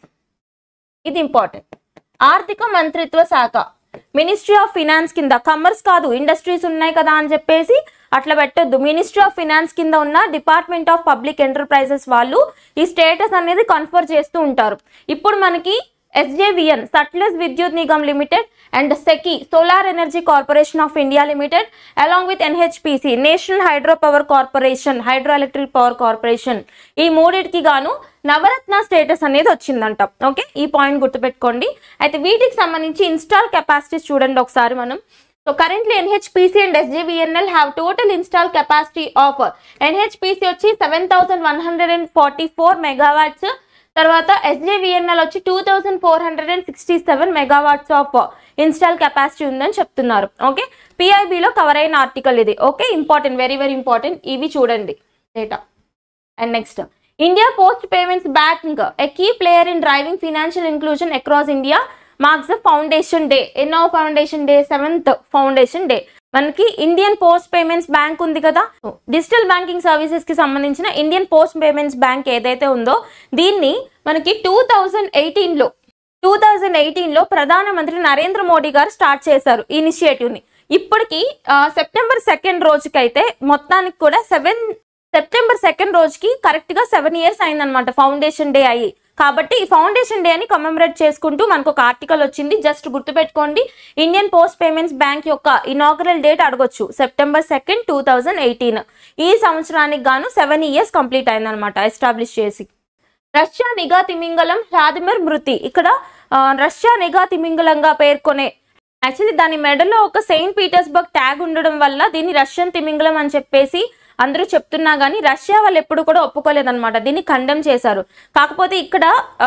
ఇది ఇంపార్టెంట్ ఆర్థిక మంత్రిత్వ శాఖ మినిస్ట్రీ ఆఫ్ ఫినాన్స్ కింద కమర్స్ కాదు ఇండస్ట్రీస్ ఉన్నాయి కదా అని చెప్పేసి అట్లా పెట్టొద్దు మినిస్ట్రీ ఆఫ్ ఫినాన్స్ కింద ఉన్న డిపార్ట్మెంట్ ఆఫ్ పబ్లిక్ ఎంటర్ప్రైజెస్ వాళ్ళు ఈ స్టేటస్ అనేది కన్ఫర్ చేస్తూ ఉంటారు ఇప్పుడు మనకి SJVN Sutlej Vidyut Nigam limited and SECI solar energy corporation of India limited along with NHPC national hydro power corporation hydro electric power corporation ఈ మూడింటికి గాను నవరత్న స్టేటస్ అనేది వచ్చిందంట ఓకే ఈ పాయింట్ గుర్తుపెట్టుకోండి అయితే వీటికి సంబంధించి ఇన్స్టాల్ కెపాసిటీస్ చూడండి ఒకసారి మనం so currently NHPC and SJVNL have total install capacity of NHPC వచ్చి seven thousand one hundred and forty four megawatts తర్వాత ఎస్జేవిఎన్ఎల్ వచ్చి two thousand four hundred and sixty seven megawatts of install capacity ఉందని చెప్తున్నారు ఓకే పిఐబిలో కవర్ అయిన ఆర్టికల్ ఇది okay important very very important ఇవి చూడండి data and next India post payments bank a key player in driving financial inclusion across India marks the foundation day ఎన్నో foundation day seventh foundation day మనకి ఇండియన్ పోస్ట్ పేమెంట్స్ బ్యాంక్ ఉంది కదా డిజిటల్ బ్యాంకింగ్ సర్వీసెస్ కి సంబంధించిన ఇండియన్ పోస్ట్ పేమెంట్స్ బ్యాంక్ ఏదైతే ఉందో దీన్ని మనకి టూ థౌజండ్ ఎయిటీన్ లో టూ థౌజండ్ ఎయిటీన్ లో ప్రధానమంత్రి నరేంద్ర మోడీ గారు స్టార్ట్ చేశారు ఈ ఇనిషియేటివ్ ని ఇప్పటికి ఆ, సెప్టెంబర్ సెకండ్ రోజుకైతే మొత్తానికి కూడా సెవెన్ సెప్టెంబర్ సెకండ్ రోజుకి కరెక్ట్ గా సెవెన్ ఇయర్స్ అయిందనమాట ఫౌండేషన్ డే అయ్యి కాబట్టి ఈ ఫౌండేషన్ డే అని కమెమరేట్ చేసుకుంటూ మనకు ఒక ఆర్టికల్ వచ్చింది జస్ట్ గుర్తుపెట్టుకోండి ఇండియన్ పోస్ట్ పేమెంట్స్ బ్యాంక్ యొక్క ఇనాగరల్ డేట్ అడగొచ్చు September second two thousand eighteen ఈ సంవత్సరానికి గాను సెవెన్ ఇయర్స్ కంప్లీట్ అయిందనమాట ఎస్టాబ్లిష్ చేసి రష్యా నిఘా తిమింగలం వ్లాదిమిర్ మృతి ఇక్కడ ఆ, రష్యా నిఘా తిమింగలంగా పేర్కొనే యాక్చువల్లీ దాని మెడలో ఒక సెయింట్ పీటర్స్బర్గ్ ట్యాగ్ ఉండడం వల్ల దీన్ని రష్యన్ తిమింగలం అని చెప్పేసి అందరూ చెప్తున్నా కానీ రష్యా వాళ్ళు ఎప్పుడు కూడా ఒప్పుకోలేదన్నమాట దీన్ని ఖండం చేశారు కాకపోతే ఇక్కడ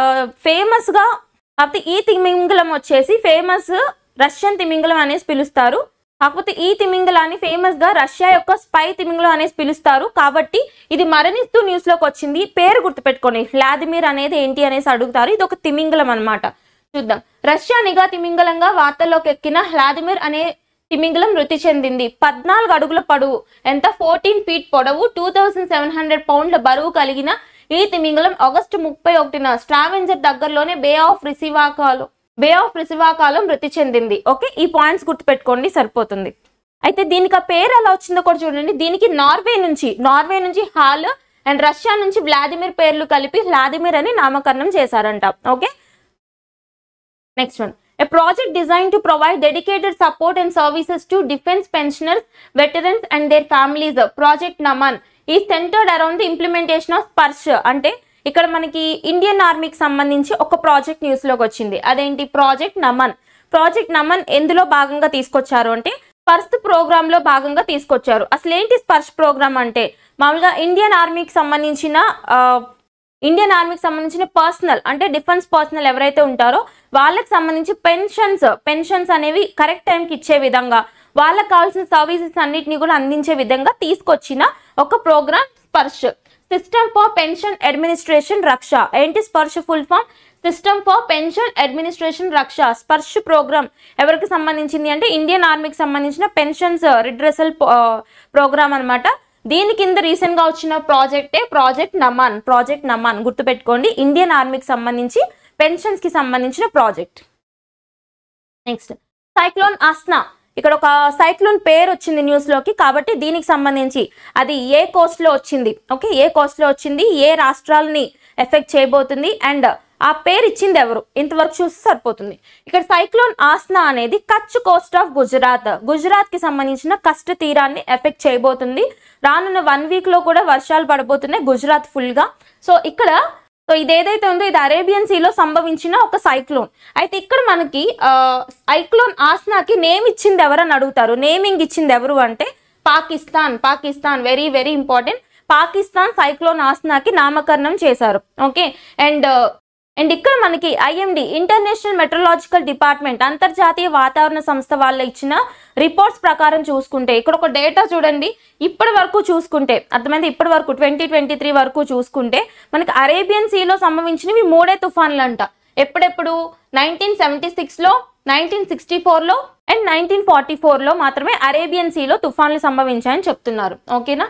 ఫేమస్ గా కాకపోతే ఈ తిమింగలం వచ్చేసి ఫేమస్ రష్యన్ తిమింగలం అనేసి పిలుస్తారు కాకపోతే ఈ తిమింగలాన్ని ఫేమస్ గా రష్యా యొక్క స్పై తిమింగలం అనేసి పిలుస్తారు కాబట్టి ఇది మరణిస్తూ న్యూస్ లోకి వచ్చింది పేరు గుర్తుపెట్టుకోండి వ్లాదిమిర్ అనేది ఏంటి అనేసి అడుగుతారు ఇది ఒక తిమింగలం అన్నమాట చూద్దాం రష్యా నిఘా తిమింగలంగా వార్తల్లోకి ఎక్కిన వ్లాదిమిర్ అనే తిమింగలం మృతి చెందింది పద్నాలుగు అడుగుల పొడవు ఎంత ఫోర్టీన్ ఫీట్ పొడవు టూ థౌసండ్ సెవెన్ హండ్రెడ్ పౌండ్ల బరువు కలిగిన ఈ తిమింగలం ఆగస్టు ముప్పై ఒకటిన స్ట్రావెంజర్ దగ్గరలోనే బే ఆఫ్ రిసివాకాలో బే ఆఫ్ రిసివాకాలో మృతి చెందింది ఓకే ఈ పాయింట్స్ గుర్తుపెట్టుకోండి సరిపోతుంది అయితే దీనికి ఆ పేరు ఎలా వచ్చిందో కూడా చూడండి దీనికి నార్వే నుంచి నార్వే నుంచి హాల్ అండ్ రష్యా నుంచి వ్లాదిమిర్ పేర్లు కలిపి వ్లాదిమిర్ అని నామకరణం చేశారంట okay next one A project designed to provide dedicated support and services to defense pensioners, veterans and their families. Project Naman is centered around the implementation of Sparsh. అంటే ఇక్కడ మనకి ఇండియన్ ఆర్మీకి సంబంధించి ఒక ప్రాజెక్ట్ న్యూస్ లోకి వచ్చింది అదేంటి ప్రాజెక్ట్ నమన్ ప్రాజెక్ట్ నమన్ ఎందులో భాగంగా తీసుకొచ్చారు అంటే స్పర్శ్ ప్రోగ్రామ్ లో భాగంగా తీసుకొచ్చారు అసలు ఏంటి స్పర్శ్ ప్రోగ్రామ్ అంటే మామూలుగా ఇండియన్ ఆర్మీకి సంబంధించిన ఆ, ఇండియన్ ఆర్మీకి సంబంధించిన పర్సనల్ అంటే డిఫెన్స్ పర్సనల్ ఎవరైతే ఉంటారో వాళ్ళకి సంబంధించి పెన్షన్స్ పెన్షన్స్ అనేవి కరెక్ట్ టైంకి ఇచ్చే విధంగా వాళ్ళకి కావాల్సిన సర్వీసెస్ అన్నిటిని కూడా అందించే విధంగా తీసుకొచ్చిన ఒక program Sparsh system for pension administration Raksha ఏంటి Sparsh full form system for pension administration Raksha Sparsh programme ఎవరికి సంబంధించింది అంటే ఇండియన్ ఆర్మీకి సంబంధించిన పెన్షన్స్ రిడ్రెసల్ ప్రోగ్రామ్ అన్నమాట దీని కింద రీసెంట్ గా వచ్చిన ప్రాజెక్టే ప్రాజెక్ట్ నమాన్ ప్రాజెక్ట్ నమాన్ గుర్తుపెట్టుకోండి ఇండియన్ ఆర్మీకి సంబంధించి పెన్షన్స్ కి సంబంధించిన ప్రాజెక్ట్ నెక్స్ట్ సైక్లోన్ ఆస్నా ఇక్కడ ఒక సైక్లోన్ పేరు వచ్చింది న్యూస్ లోకి కాబట్టి దీనికి సంబంధించి అది ఏ కోస్ట్ లో వచ్చింది ఓకే ఏ కోస్ట్ లో వచ్చింది ఏ రాష్ట్రాలని ఎఫెక్ట్ చేయబోతుంది అండ్ ఆ పేరు ఇచ్చింది ఎవరు ఇంతవరకు చూస్తే సరిపోతుంది ఇక్కడ సైక్లోన్ ఆస్నా అనేది కచ్ కోస్ట్ ఆఫ్ గుజరాత్ గుజరాత్ కి సంబంధించిన కష్ట తీరాన్ని ఎఫెక్ట్ చేయబోతుంది రానున్న వన్ వీక్ లో కూడా వర్షాలు పడబోతున్నాయి గుజరాత్ ఫుల్ గా సో ఇక్కడ సో ఇది ఏదైతే ఉందో ఇది అరేబియన్ సీలో సంభవించిన ఒక సైక్లోన్ అయితే ఇక్కడ మనకి ఆ, సైక్లోన్ ఆస్నాకి నేమ్ ఇచ్చింది ఎవరని అడుగుతారు నేమింగ్ ఇచ్చింది ఎవరు అంటే Pakistan Pakistan very very important Pakistan cyclone ఆస్నాకి నామకరణం చేశారు ఓకే అండ్ అండ్ ఇక్కడ మనకి ఐఎండి ఇంటర్నేషనల్ మెట్రలాజికల్ డిపార్ట్మెంట్ అంతర్జాతీయ వాతావరణ సంస్థ వాళ్ళ ఇచ్చిన రిపోర్ట్స్ ప్రకారం చూసుకుంటే ఇక్కడ ఒక డేటా చూడండి ఇప్పటి వరకు చూసుకుంటే అర్థమైంది ఇప్పటి వరకు ట్వంటీ ట్వంటీ త్రీ వరకు చూసుకుంటే మనకి అరేబియన్ సీలో సంభవించినవి మూడే తుఫాన్లు అంట ఎప్పుడెప్పుడు నైన్టీన్ సెవెంటీ సిక్స్లో నైన్టీన్ సిక్స్టీ ఫోర్లో అండ్ నైన్టీన్ ఫార్టీ ఫోర్లో మాత్రమే అరేబియన్ సీలో తుఫాన్లు సంభవించాయని చెప్తున్నారు ఓకేనా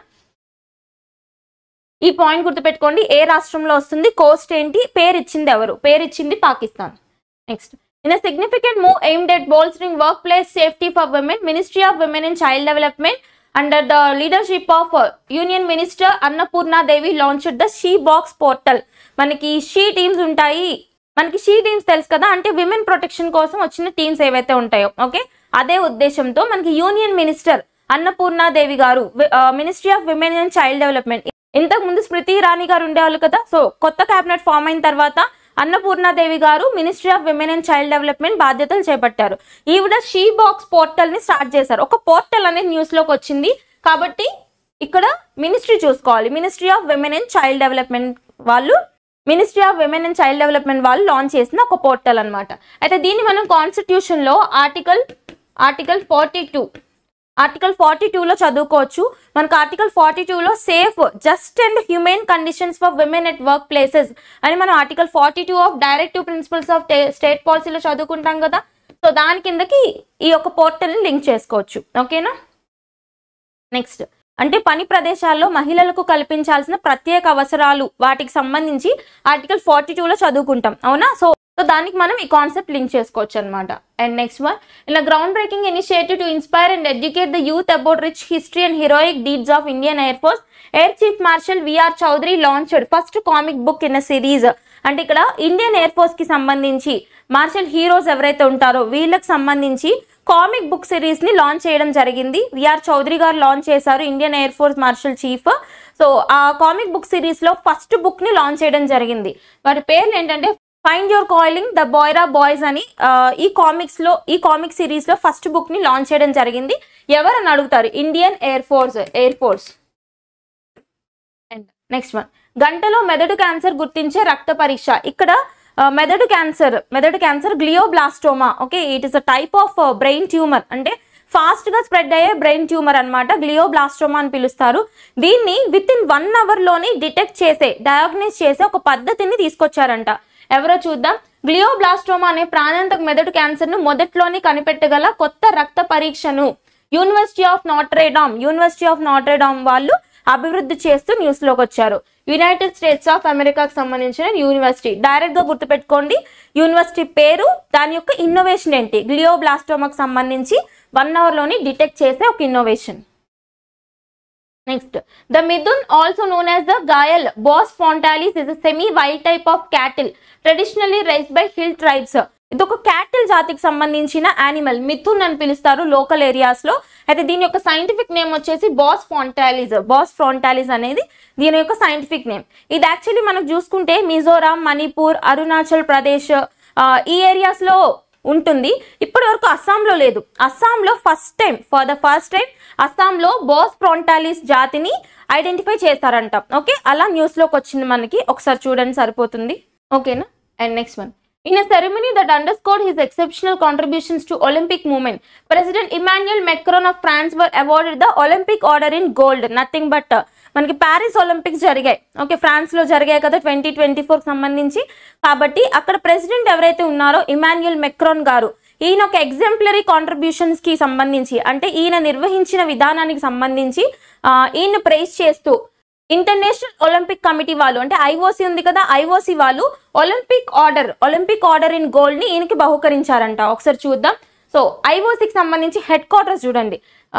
ఈ పాయింట్ గుర్తుపెట్టుకోండి ఏ రాష్ట్రంలో వస్తుంది కోస్ట్ ఏంటి పేరు ఇచ్చింది ఎవరు పేరు ఇచ్చింది Pakistan next in significant move aimed at bolstering workplace safety for women ministry of women and child development under the leadership of union minister Annapurna Devi launch the she box portal మనకి షీ టీమ్స్ ఉంటాయి మనకి షీ టీమ్స్ తెలుసు కదా అంటే విమెన్ ప్రొటెక్షన్ కోసం వచ్చిన టీమ్స్ ఏవైతే ఉంటాయో ఓకే అదే ఉద్దేశంతో మనకి union minister Annapurna Devi garu ministry of women and child development ఇంతకు ముందు స్మృతి ఇరానీ గారు ఉండేవాళ్ళు కదా సో కొత్త కేబినెట్ ఫామ్ అయిన తర్వాత Annapurna Devi garu ministry of women and child development బాధ్యతలు చేపట్టారు ఈవిడ షీ బాక్స్ పోర్టల్ ని స్టార్ట్ చేశారు ఒక పోర్టల్ అనేది న్యూస్ లోకి వచ్చింది కాబట్టి ఇక్కడ మినిస్ట్రీ చూసుకోవాలి ministry of women and child development వాళ్ళు ministry of women and child development వాళ్ళు లాంచ్ చేసిన ఒక పోర్టల్ అన్నమాట అయితే దీన్ని మనం కాన్స్టిట్యూషన్ లో article article forty two article forty టూలో చదువుకోవచ్చు మనకు ఆర్టికల్ ఫార్టీ టూలో safe just and humane conditions for women at workplaces అని మనం article forty two of directive principles of state పాలసీలో చదువుకుంటాం కదా సో దాని కిందకి ఈ యొక్క పోర్టల్ని లింక్ చేసుకోవచ్చు ఓకేనా నెక్స్ట్ అంటే పని ప్రదేశాల్లో మహిళలకు కల్పించాల్సిన ప్రత్యేక అవసరాలు వాటికి సంబంధించి ఆర్టికల్ ఫార్టీ టూలో చదువుకుంటాం అవునా సో సో దానికి మనం ఈ కాన్సెప్ట్ లింక్ చేసుకోవచ్చు అనమాట అండ్ నెక్స్ట్ వన్ ఇలా groundbreaking initiative to inspire and educate the youth about rich history and heroic deeds of Indian air force air chief marshal VR Chaudhari launched first comic book in a series అంటే ఇక్కడ ఇండియన్ ఎయిర్ ఫోర్స్ కి సంబంధించి మార్షల్ హీరోస్ ఎవరైతే ఉంటారో వీళ్ళకి సంబంధించి కామిక్ బుక్ సిరీస్ ని లాంచ్ చేయడం జరిగింది విఆర్ చౌదరి గారు లాంచ్ చేశారు Indian air force marshal chief so ఆ కామిక్ బుక్ సిరీస్ లో ఫస్ట్ బుక్ ని లాంచ్ చేయడం జరిగింది వాటి పేర్లు ఏంటంటే ఫైండ్ యువర్ కాయిలింగ్ ద బాయ్రా బాయ్స్ అని ఆ, ఈ కామిక్స్ లో ఈ కామిక్ సిరీస్ లో ఫస్ట్ బుక్ ని లాంచ్ చేయడం జరిగింది ఎవరని అడుగుతారు Indian air force air force and next one గంటలో మెదడు క్యాన్సర్ గుర్తించే రక్త పరీక్ష ఇక్కడ ఆ, మెదడు క్యాన్సర్ మెదడు cancer glioblastoma okay it is a type of brain tumour అంటే ఫాస్ట్ గా స్ప్రెడ్ అయ్యే బ్రెయిన్ ట్యూమర్ అనమాట గ్లియోబ్లాస్టోమా అని పిలుస్తారు దీన్ని విత్ ఇన్ వన్ అవర్ లోని డిటెక్ట్ చేసే డయాగ్నైజ్ చేసే ఒక పద్ధతిని తీసుకొచ్చారంట ఎవరో చూద్దాం గ్లియోబ్లాస్టోమా అనే ప్రాణాంతక మెదడు క్యాన్సర్ ను మొదట్లోనే కనిపెట్టగల కొత్త రక్త పరీక్షను university of Notre Dame university of Notre Dame వాళ్ళు అభివృద్ధి చేస్తూ న్యూస్ లోకి వచ్చారు యునైటెడ్ స్టేట్స్ ఆఫ్ అమెరికాకు సంబంధించిన యూనివర్సిటీ డైరెక్ట్ గా గుర్తుపెట్టుకోండి యూనివర్సిటీ పేరు దాని యొక్క ఇన్నోవేషన్ ఏంటి గ్లియోబ్లాస్టోమాకు సంబంధించి వన్ అవర్ లోని డిటెక్ట్ చేసే ఒక innovation next the mithun also known as the gayal Bos frontalis is semi wild type of cattle traditionally raised by hill tribes ఇది ఒక క్యాటిల్ జాతికి సంబంధించిన యానిమల్ మిథున్ అని పిలుస్తారు లోకల్ ఏరియాస్ లో అయితే దీని యొక్క సైంటిఫిక్ నేమ్ వచ్చేసి బాస్ ఫాంటాలిస్ బాస్ ఫాంటాలిస్ అనేది దీని యొక్క సైంటిఫిక్ నేమ్ ఇది యాక్చువల్లీ మనకు చూసుకుంటే మిజోరాం మణిపూర్ అరుణాచల్ ప్రదేశ్ ఆ, ఈ ఏరియాస్ లో ఉంటుంది ఇప్పటి వరకు అస్సాంలో లేదు అస్సాంలో first time for the first time అస్సాంలో బాస్ ఫ్రాంటాలిస్ జాతిని ఐడెంటిఫై చేస్తారంట ఓకే అలా న్యూస్ లోకి వచ్చింది మనకి ఒకసారి చూడండి సరిపోతుంది ఓకేనా and next one in a ceremony that underscored his exceptional contributions to Olympic movement president Emmanuel Macron of France were awarded the Olympic order in gold nothing but మనకి ప్యారిస్ ఒలింపిక్స్ జరిగాయి ఓకే ఫ్రాన్స్ లో జరిగాయి కదా ట్వంటీ ట్వంటీ ఫోర్ సంబంధించి కాబట్టి అక్కడ ప్రెసిడెంట్ ఎవరైతే ఉన్నారో ఇమాన్యుయల్ మెక్రోన్ గారు ఈయన ఒక ఎగ్జాంపులరీ కాంట్రిబ్యూషన్స్ కి సంబంధించి అంటే ఈయన నిర్వహించిన విధానానికి సంబంధించి ఆ, ఈయన ప్రైజ్ చేస్తూ ఇంటర్నేషనల్ ఒలింపిక్ కమిటీ వాళ్ళు అంటే ఐఓసి ఉంది కదా ఐఓసి వాళ్ళు Olympic order Olympic order in gold ని ఈయనకి బహుకరించారంట ఒకసారి చూద్దాం సో ఐఓసికి సంబంధించి హెడ్ క్వార్టర్స్ చూడండి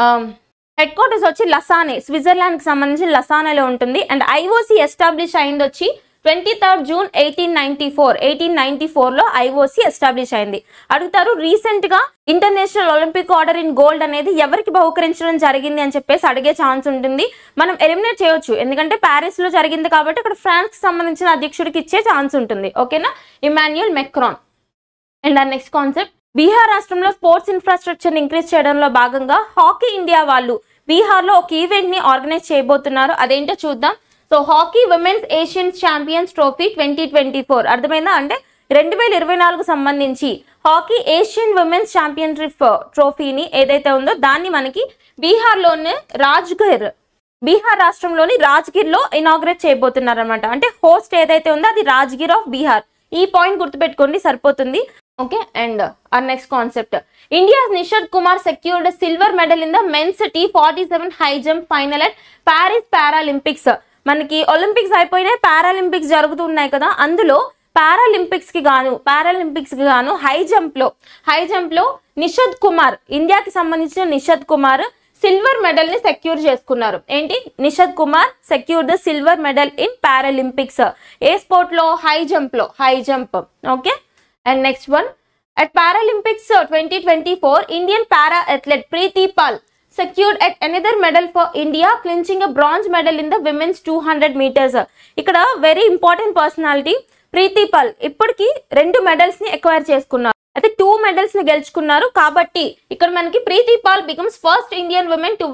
హెడ్ క్వార్టర్స్ వచ్చి లసానే స్విట్జర్లాండ్ కి సంబంధించి లసానేలో ఉంటుంది అండ్ ఐఓసి ఎస్టాబ్లిష్ అయింది వచ్చి twenty third June eighteen ninety four eighteen ninety four లో ఐఓసి ఎస్టాబ్లిష్ అయింది అడుగుతారు రీసెంట్ గా international Olympic order in gold అనేది ఎవరికి బహుకరించడం జరిగింది అని చెప్పేసి అడిగే ఛాన్స్ ఉంటుంది మనం ఎలిమినేట్ చేయొచ్చు ఎందుకంటే ప్యారిస్ లో జరిగింది కాబట్టి అక్కడ ఫ్రాన్స్ కి సంబంధించిన అధ్యక్షుడికి ఇచ్చే ఛాన్స్ ఉంటుంది ఓకేనా ఇమాన్యుయల్ మెక్రాన్ అండ్ ఆ నెక్స్ట్ కాన్సెప్ట్ బీహార్ రాష్ట్రంలో స్పోర్ట్స్ ఇన్ఫ్రాస్ట్రక్చర్ ఇంక్రీజ్ చేయడంలో భాగంగా హాకీ ఇండియా వాళ్ళు బీహార్ లో ఒక ఈవెంట్ ని ఆర్గనైజ్ చేయబోతున్నారు అదేంటో చూద్దాం so hockey women's Asian champions trophy twenty twenty four అర్థమైందా అంటే రెండు వేల ఇరవై నాలుగు సంబంధించి హాకీ ఏషియన్ విమెన్స్ ఛాంపియన్షిప్ ట్రోఫీని ఏదైతే ఉందో దాన్ని మనకి బీహార్లోనే రాజ్గిర్ బీహార్ రాష్ట్రంలోని రాజ్గిర్ లో ఇనాగ్రేట్ చేయబోతున్నారు అనమాట అంటే హోస్ట్ ఏదైతే ఉందో అది రాజ్గిర్ ఆఫ్ బీహార్ ఈ పాయింట్ గుర్తుపెట్టుకోండి సరిపోతుంది okay and our next concept India's Nishad Kumar secured silver medal in the men's T forty seven high jump final at Paris Paralympics మనకి ఒలింపిక్స్ అయిపోయినాయి పారాలింపిక్స్ జరుగుతున్నాయి కదా అందులో పారాలింపిక్స్ కి గాను పారాలింపిక్స్ కి గాను హై జంప్ లో హై జంప్ లో నిషద్ కుమార్ ఇండియాకి సంబంధించిన నిషద్ కుమార్ సిల్వర్ మెడల్ ని సెక్యూర్ చేసుకున్నారు ఏంటి Nishad Kumar secure the silver medal in Paralympics ఏ స్పోర్ట్ లో హై జంప్ లో high jump okay and next one at Paralympics twenty twenty four Indian para athlete Preethi Pal secured at another medal for India clinching a bronze medal in the women's two hundred metres ఇక్కడ very important personality Preethi Pal ఇప్పటికి రెండు మెడల్స్ ని ఎక్వైర్ చేసుకున్నారు అయితే టూ మెడల్స్ ని గెలుచుకున్నారు కాబట్టి ఇక్కడ మనకి Preethi Pal becomes first Indian woman to win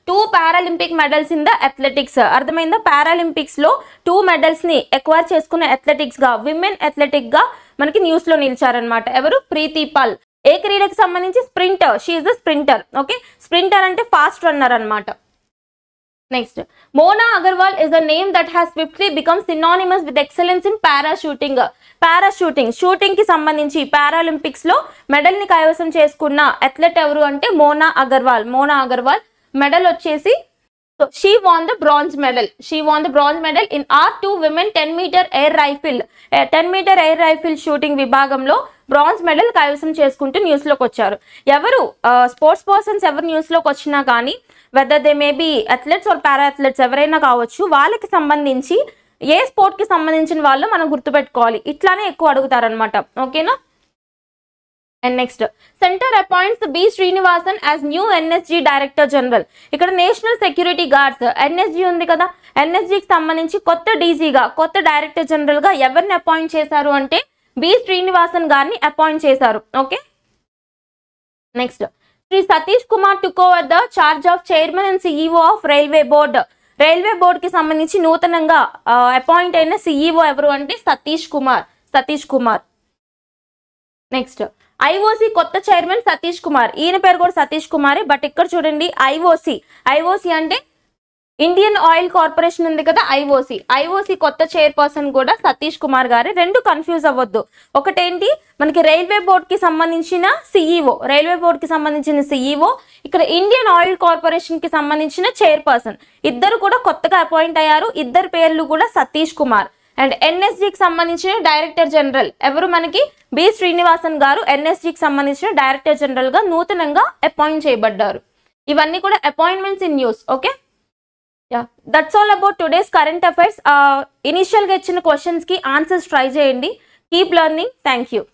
two Paralympic medals in the athletics అర్థమైందా పారాలింపిక్స్ లో టూ మెడల్స్ ని ఎక్వైర్ చేసుకున్న అథ్లెటిక్స్ గా విమెన్ అథ్లెటిక్ గా మనకి న్యూస్ లో నిలిచారనమాట ఎవరు ప్రీతి పాల్ ఏ క్రీడకి సంబంధించి sprinter she the sprinter okay sprinter అంటే ఫాస్ట్ రన్నర్ అన్నమాట next Mona Agarwal is the name that has swiftly become synonymous with excellence in para shooting para shooting shooting కి సంబంధించి పారాలింపిక్స్ లో మెడల్ ని కైవసం చేసుకున్న అథ్లెట్ ఎవరు అంటే మోనా అగర్వాల్ మోనా అగర్వాల్ మెడల్ వచ్చేసి she won the bronze medal she won the bronze medal in R two women ten metre air rifle ten metre air rifle shooting విభాగంలో బ్రాంజ్ మెడల్ కైవసం చేసుకుంటూ న్యూస్ లోకి వచ్చారు ఎవరు స్పోర్ట్స్ పర్సన్స్ ఎవరు న్యూస్ లోకి వచ్చినా కానీ whether they may be athletes or para athletes ఎవరైనా కావచ్చు వాళ్ళకి సంబంధించి ఏ స్పోర్ట్ కి సంబంధించిన వాళ్ళు మనం గుర్తుపెట్టుకోవాలి ఇట్లానే ఎక్కువ అడుగుతారనమాట ఓకేనా and next centre appoints B Srinivasan as new NSG director general ఇక్కడ నేషనల్ సెక్యూరిటీ గార్డ్స్ ఎన్ఎస్జి ఉంది కదా ఎన్ఎస్జికి సంబంధించి కొత్త డీజీగా కొత్త డైరెక్టర్ జనరల్ గా ఎవరిని అపాయింట్ చేశారు అంటే బి శ్రీనివాసన్ గారిని అపాయింట్ చేశారు okay next Shri Satish Kumar took over the charge of chairman and CEO of railway board railway board కి సంబంధించి నూతనంగా అపాయింట్ అయిన సిఇఓ ఎవరు అంటే సతీష్ కుమార్ సతీష్ కుమార్ నెక్స్ట్ ఐఓసి కొత్త చైర్మన్ సతీష్ కుమార్ ఈయన పేరు కూడా సతీష్ కుమారే బట్ ఇక్కడ చూడండి ఐఓసి ఐఓసి అంటే ఇండియన్ ఆయిల్ కార్పొరేషన్ ఉంది కదా ఐఓసి ఐఓసి కొత్త చైర్పర్సన్ కూడా సతీష్ కుమార్ గారే రెండు కన్ఫ్యూజ్ అవ్వద్దు ఒకటేంటి మనకి రైల్వే బోర్డ్ కి సంబంధించిన సిఈఓ రైల్వే బోర్డ్ కి సంబంధించిన సిఈఓ ఇక్కడ ఇండియన్ ఆయిల్ కార్పొరేషన్ కి సంబంధించిన చైర్పర్సన్ ఇద్దరు కూడా కొత్తగా అపాయింట్ అయ్యారు ఇద్దరు పేర్లు కూడా సతీష్ కుమార్ అండ్ ఎన్ఎస్జికి సంబంధించిన డైరెక్టర్ జనరల్ ఎవరు మనకి బి శ్రీనివాసన్ గారు ఎన్ఎస్జికి సంబంధించిన డైరెక్టర్ జనరల్ గా నూతనంగా అపాయింట్ చేయబడ్డారు ఇవన్నీ కూడా appointments in news okay yeah that's all about today's current affairs ఇనిషియల్గా ఇచ్చిన క్వశ్చన్స్కి ఆన్సర్స్ ట్రై చేయండి కీప్ లెర్నింగ్ థ్యాంక్ యూ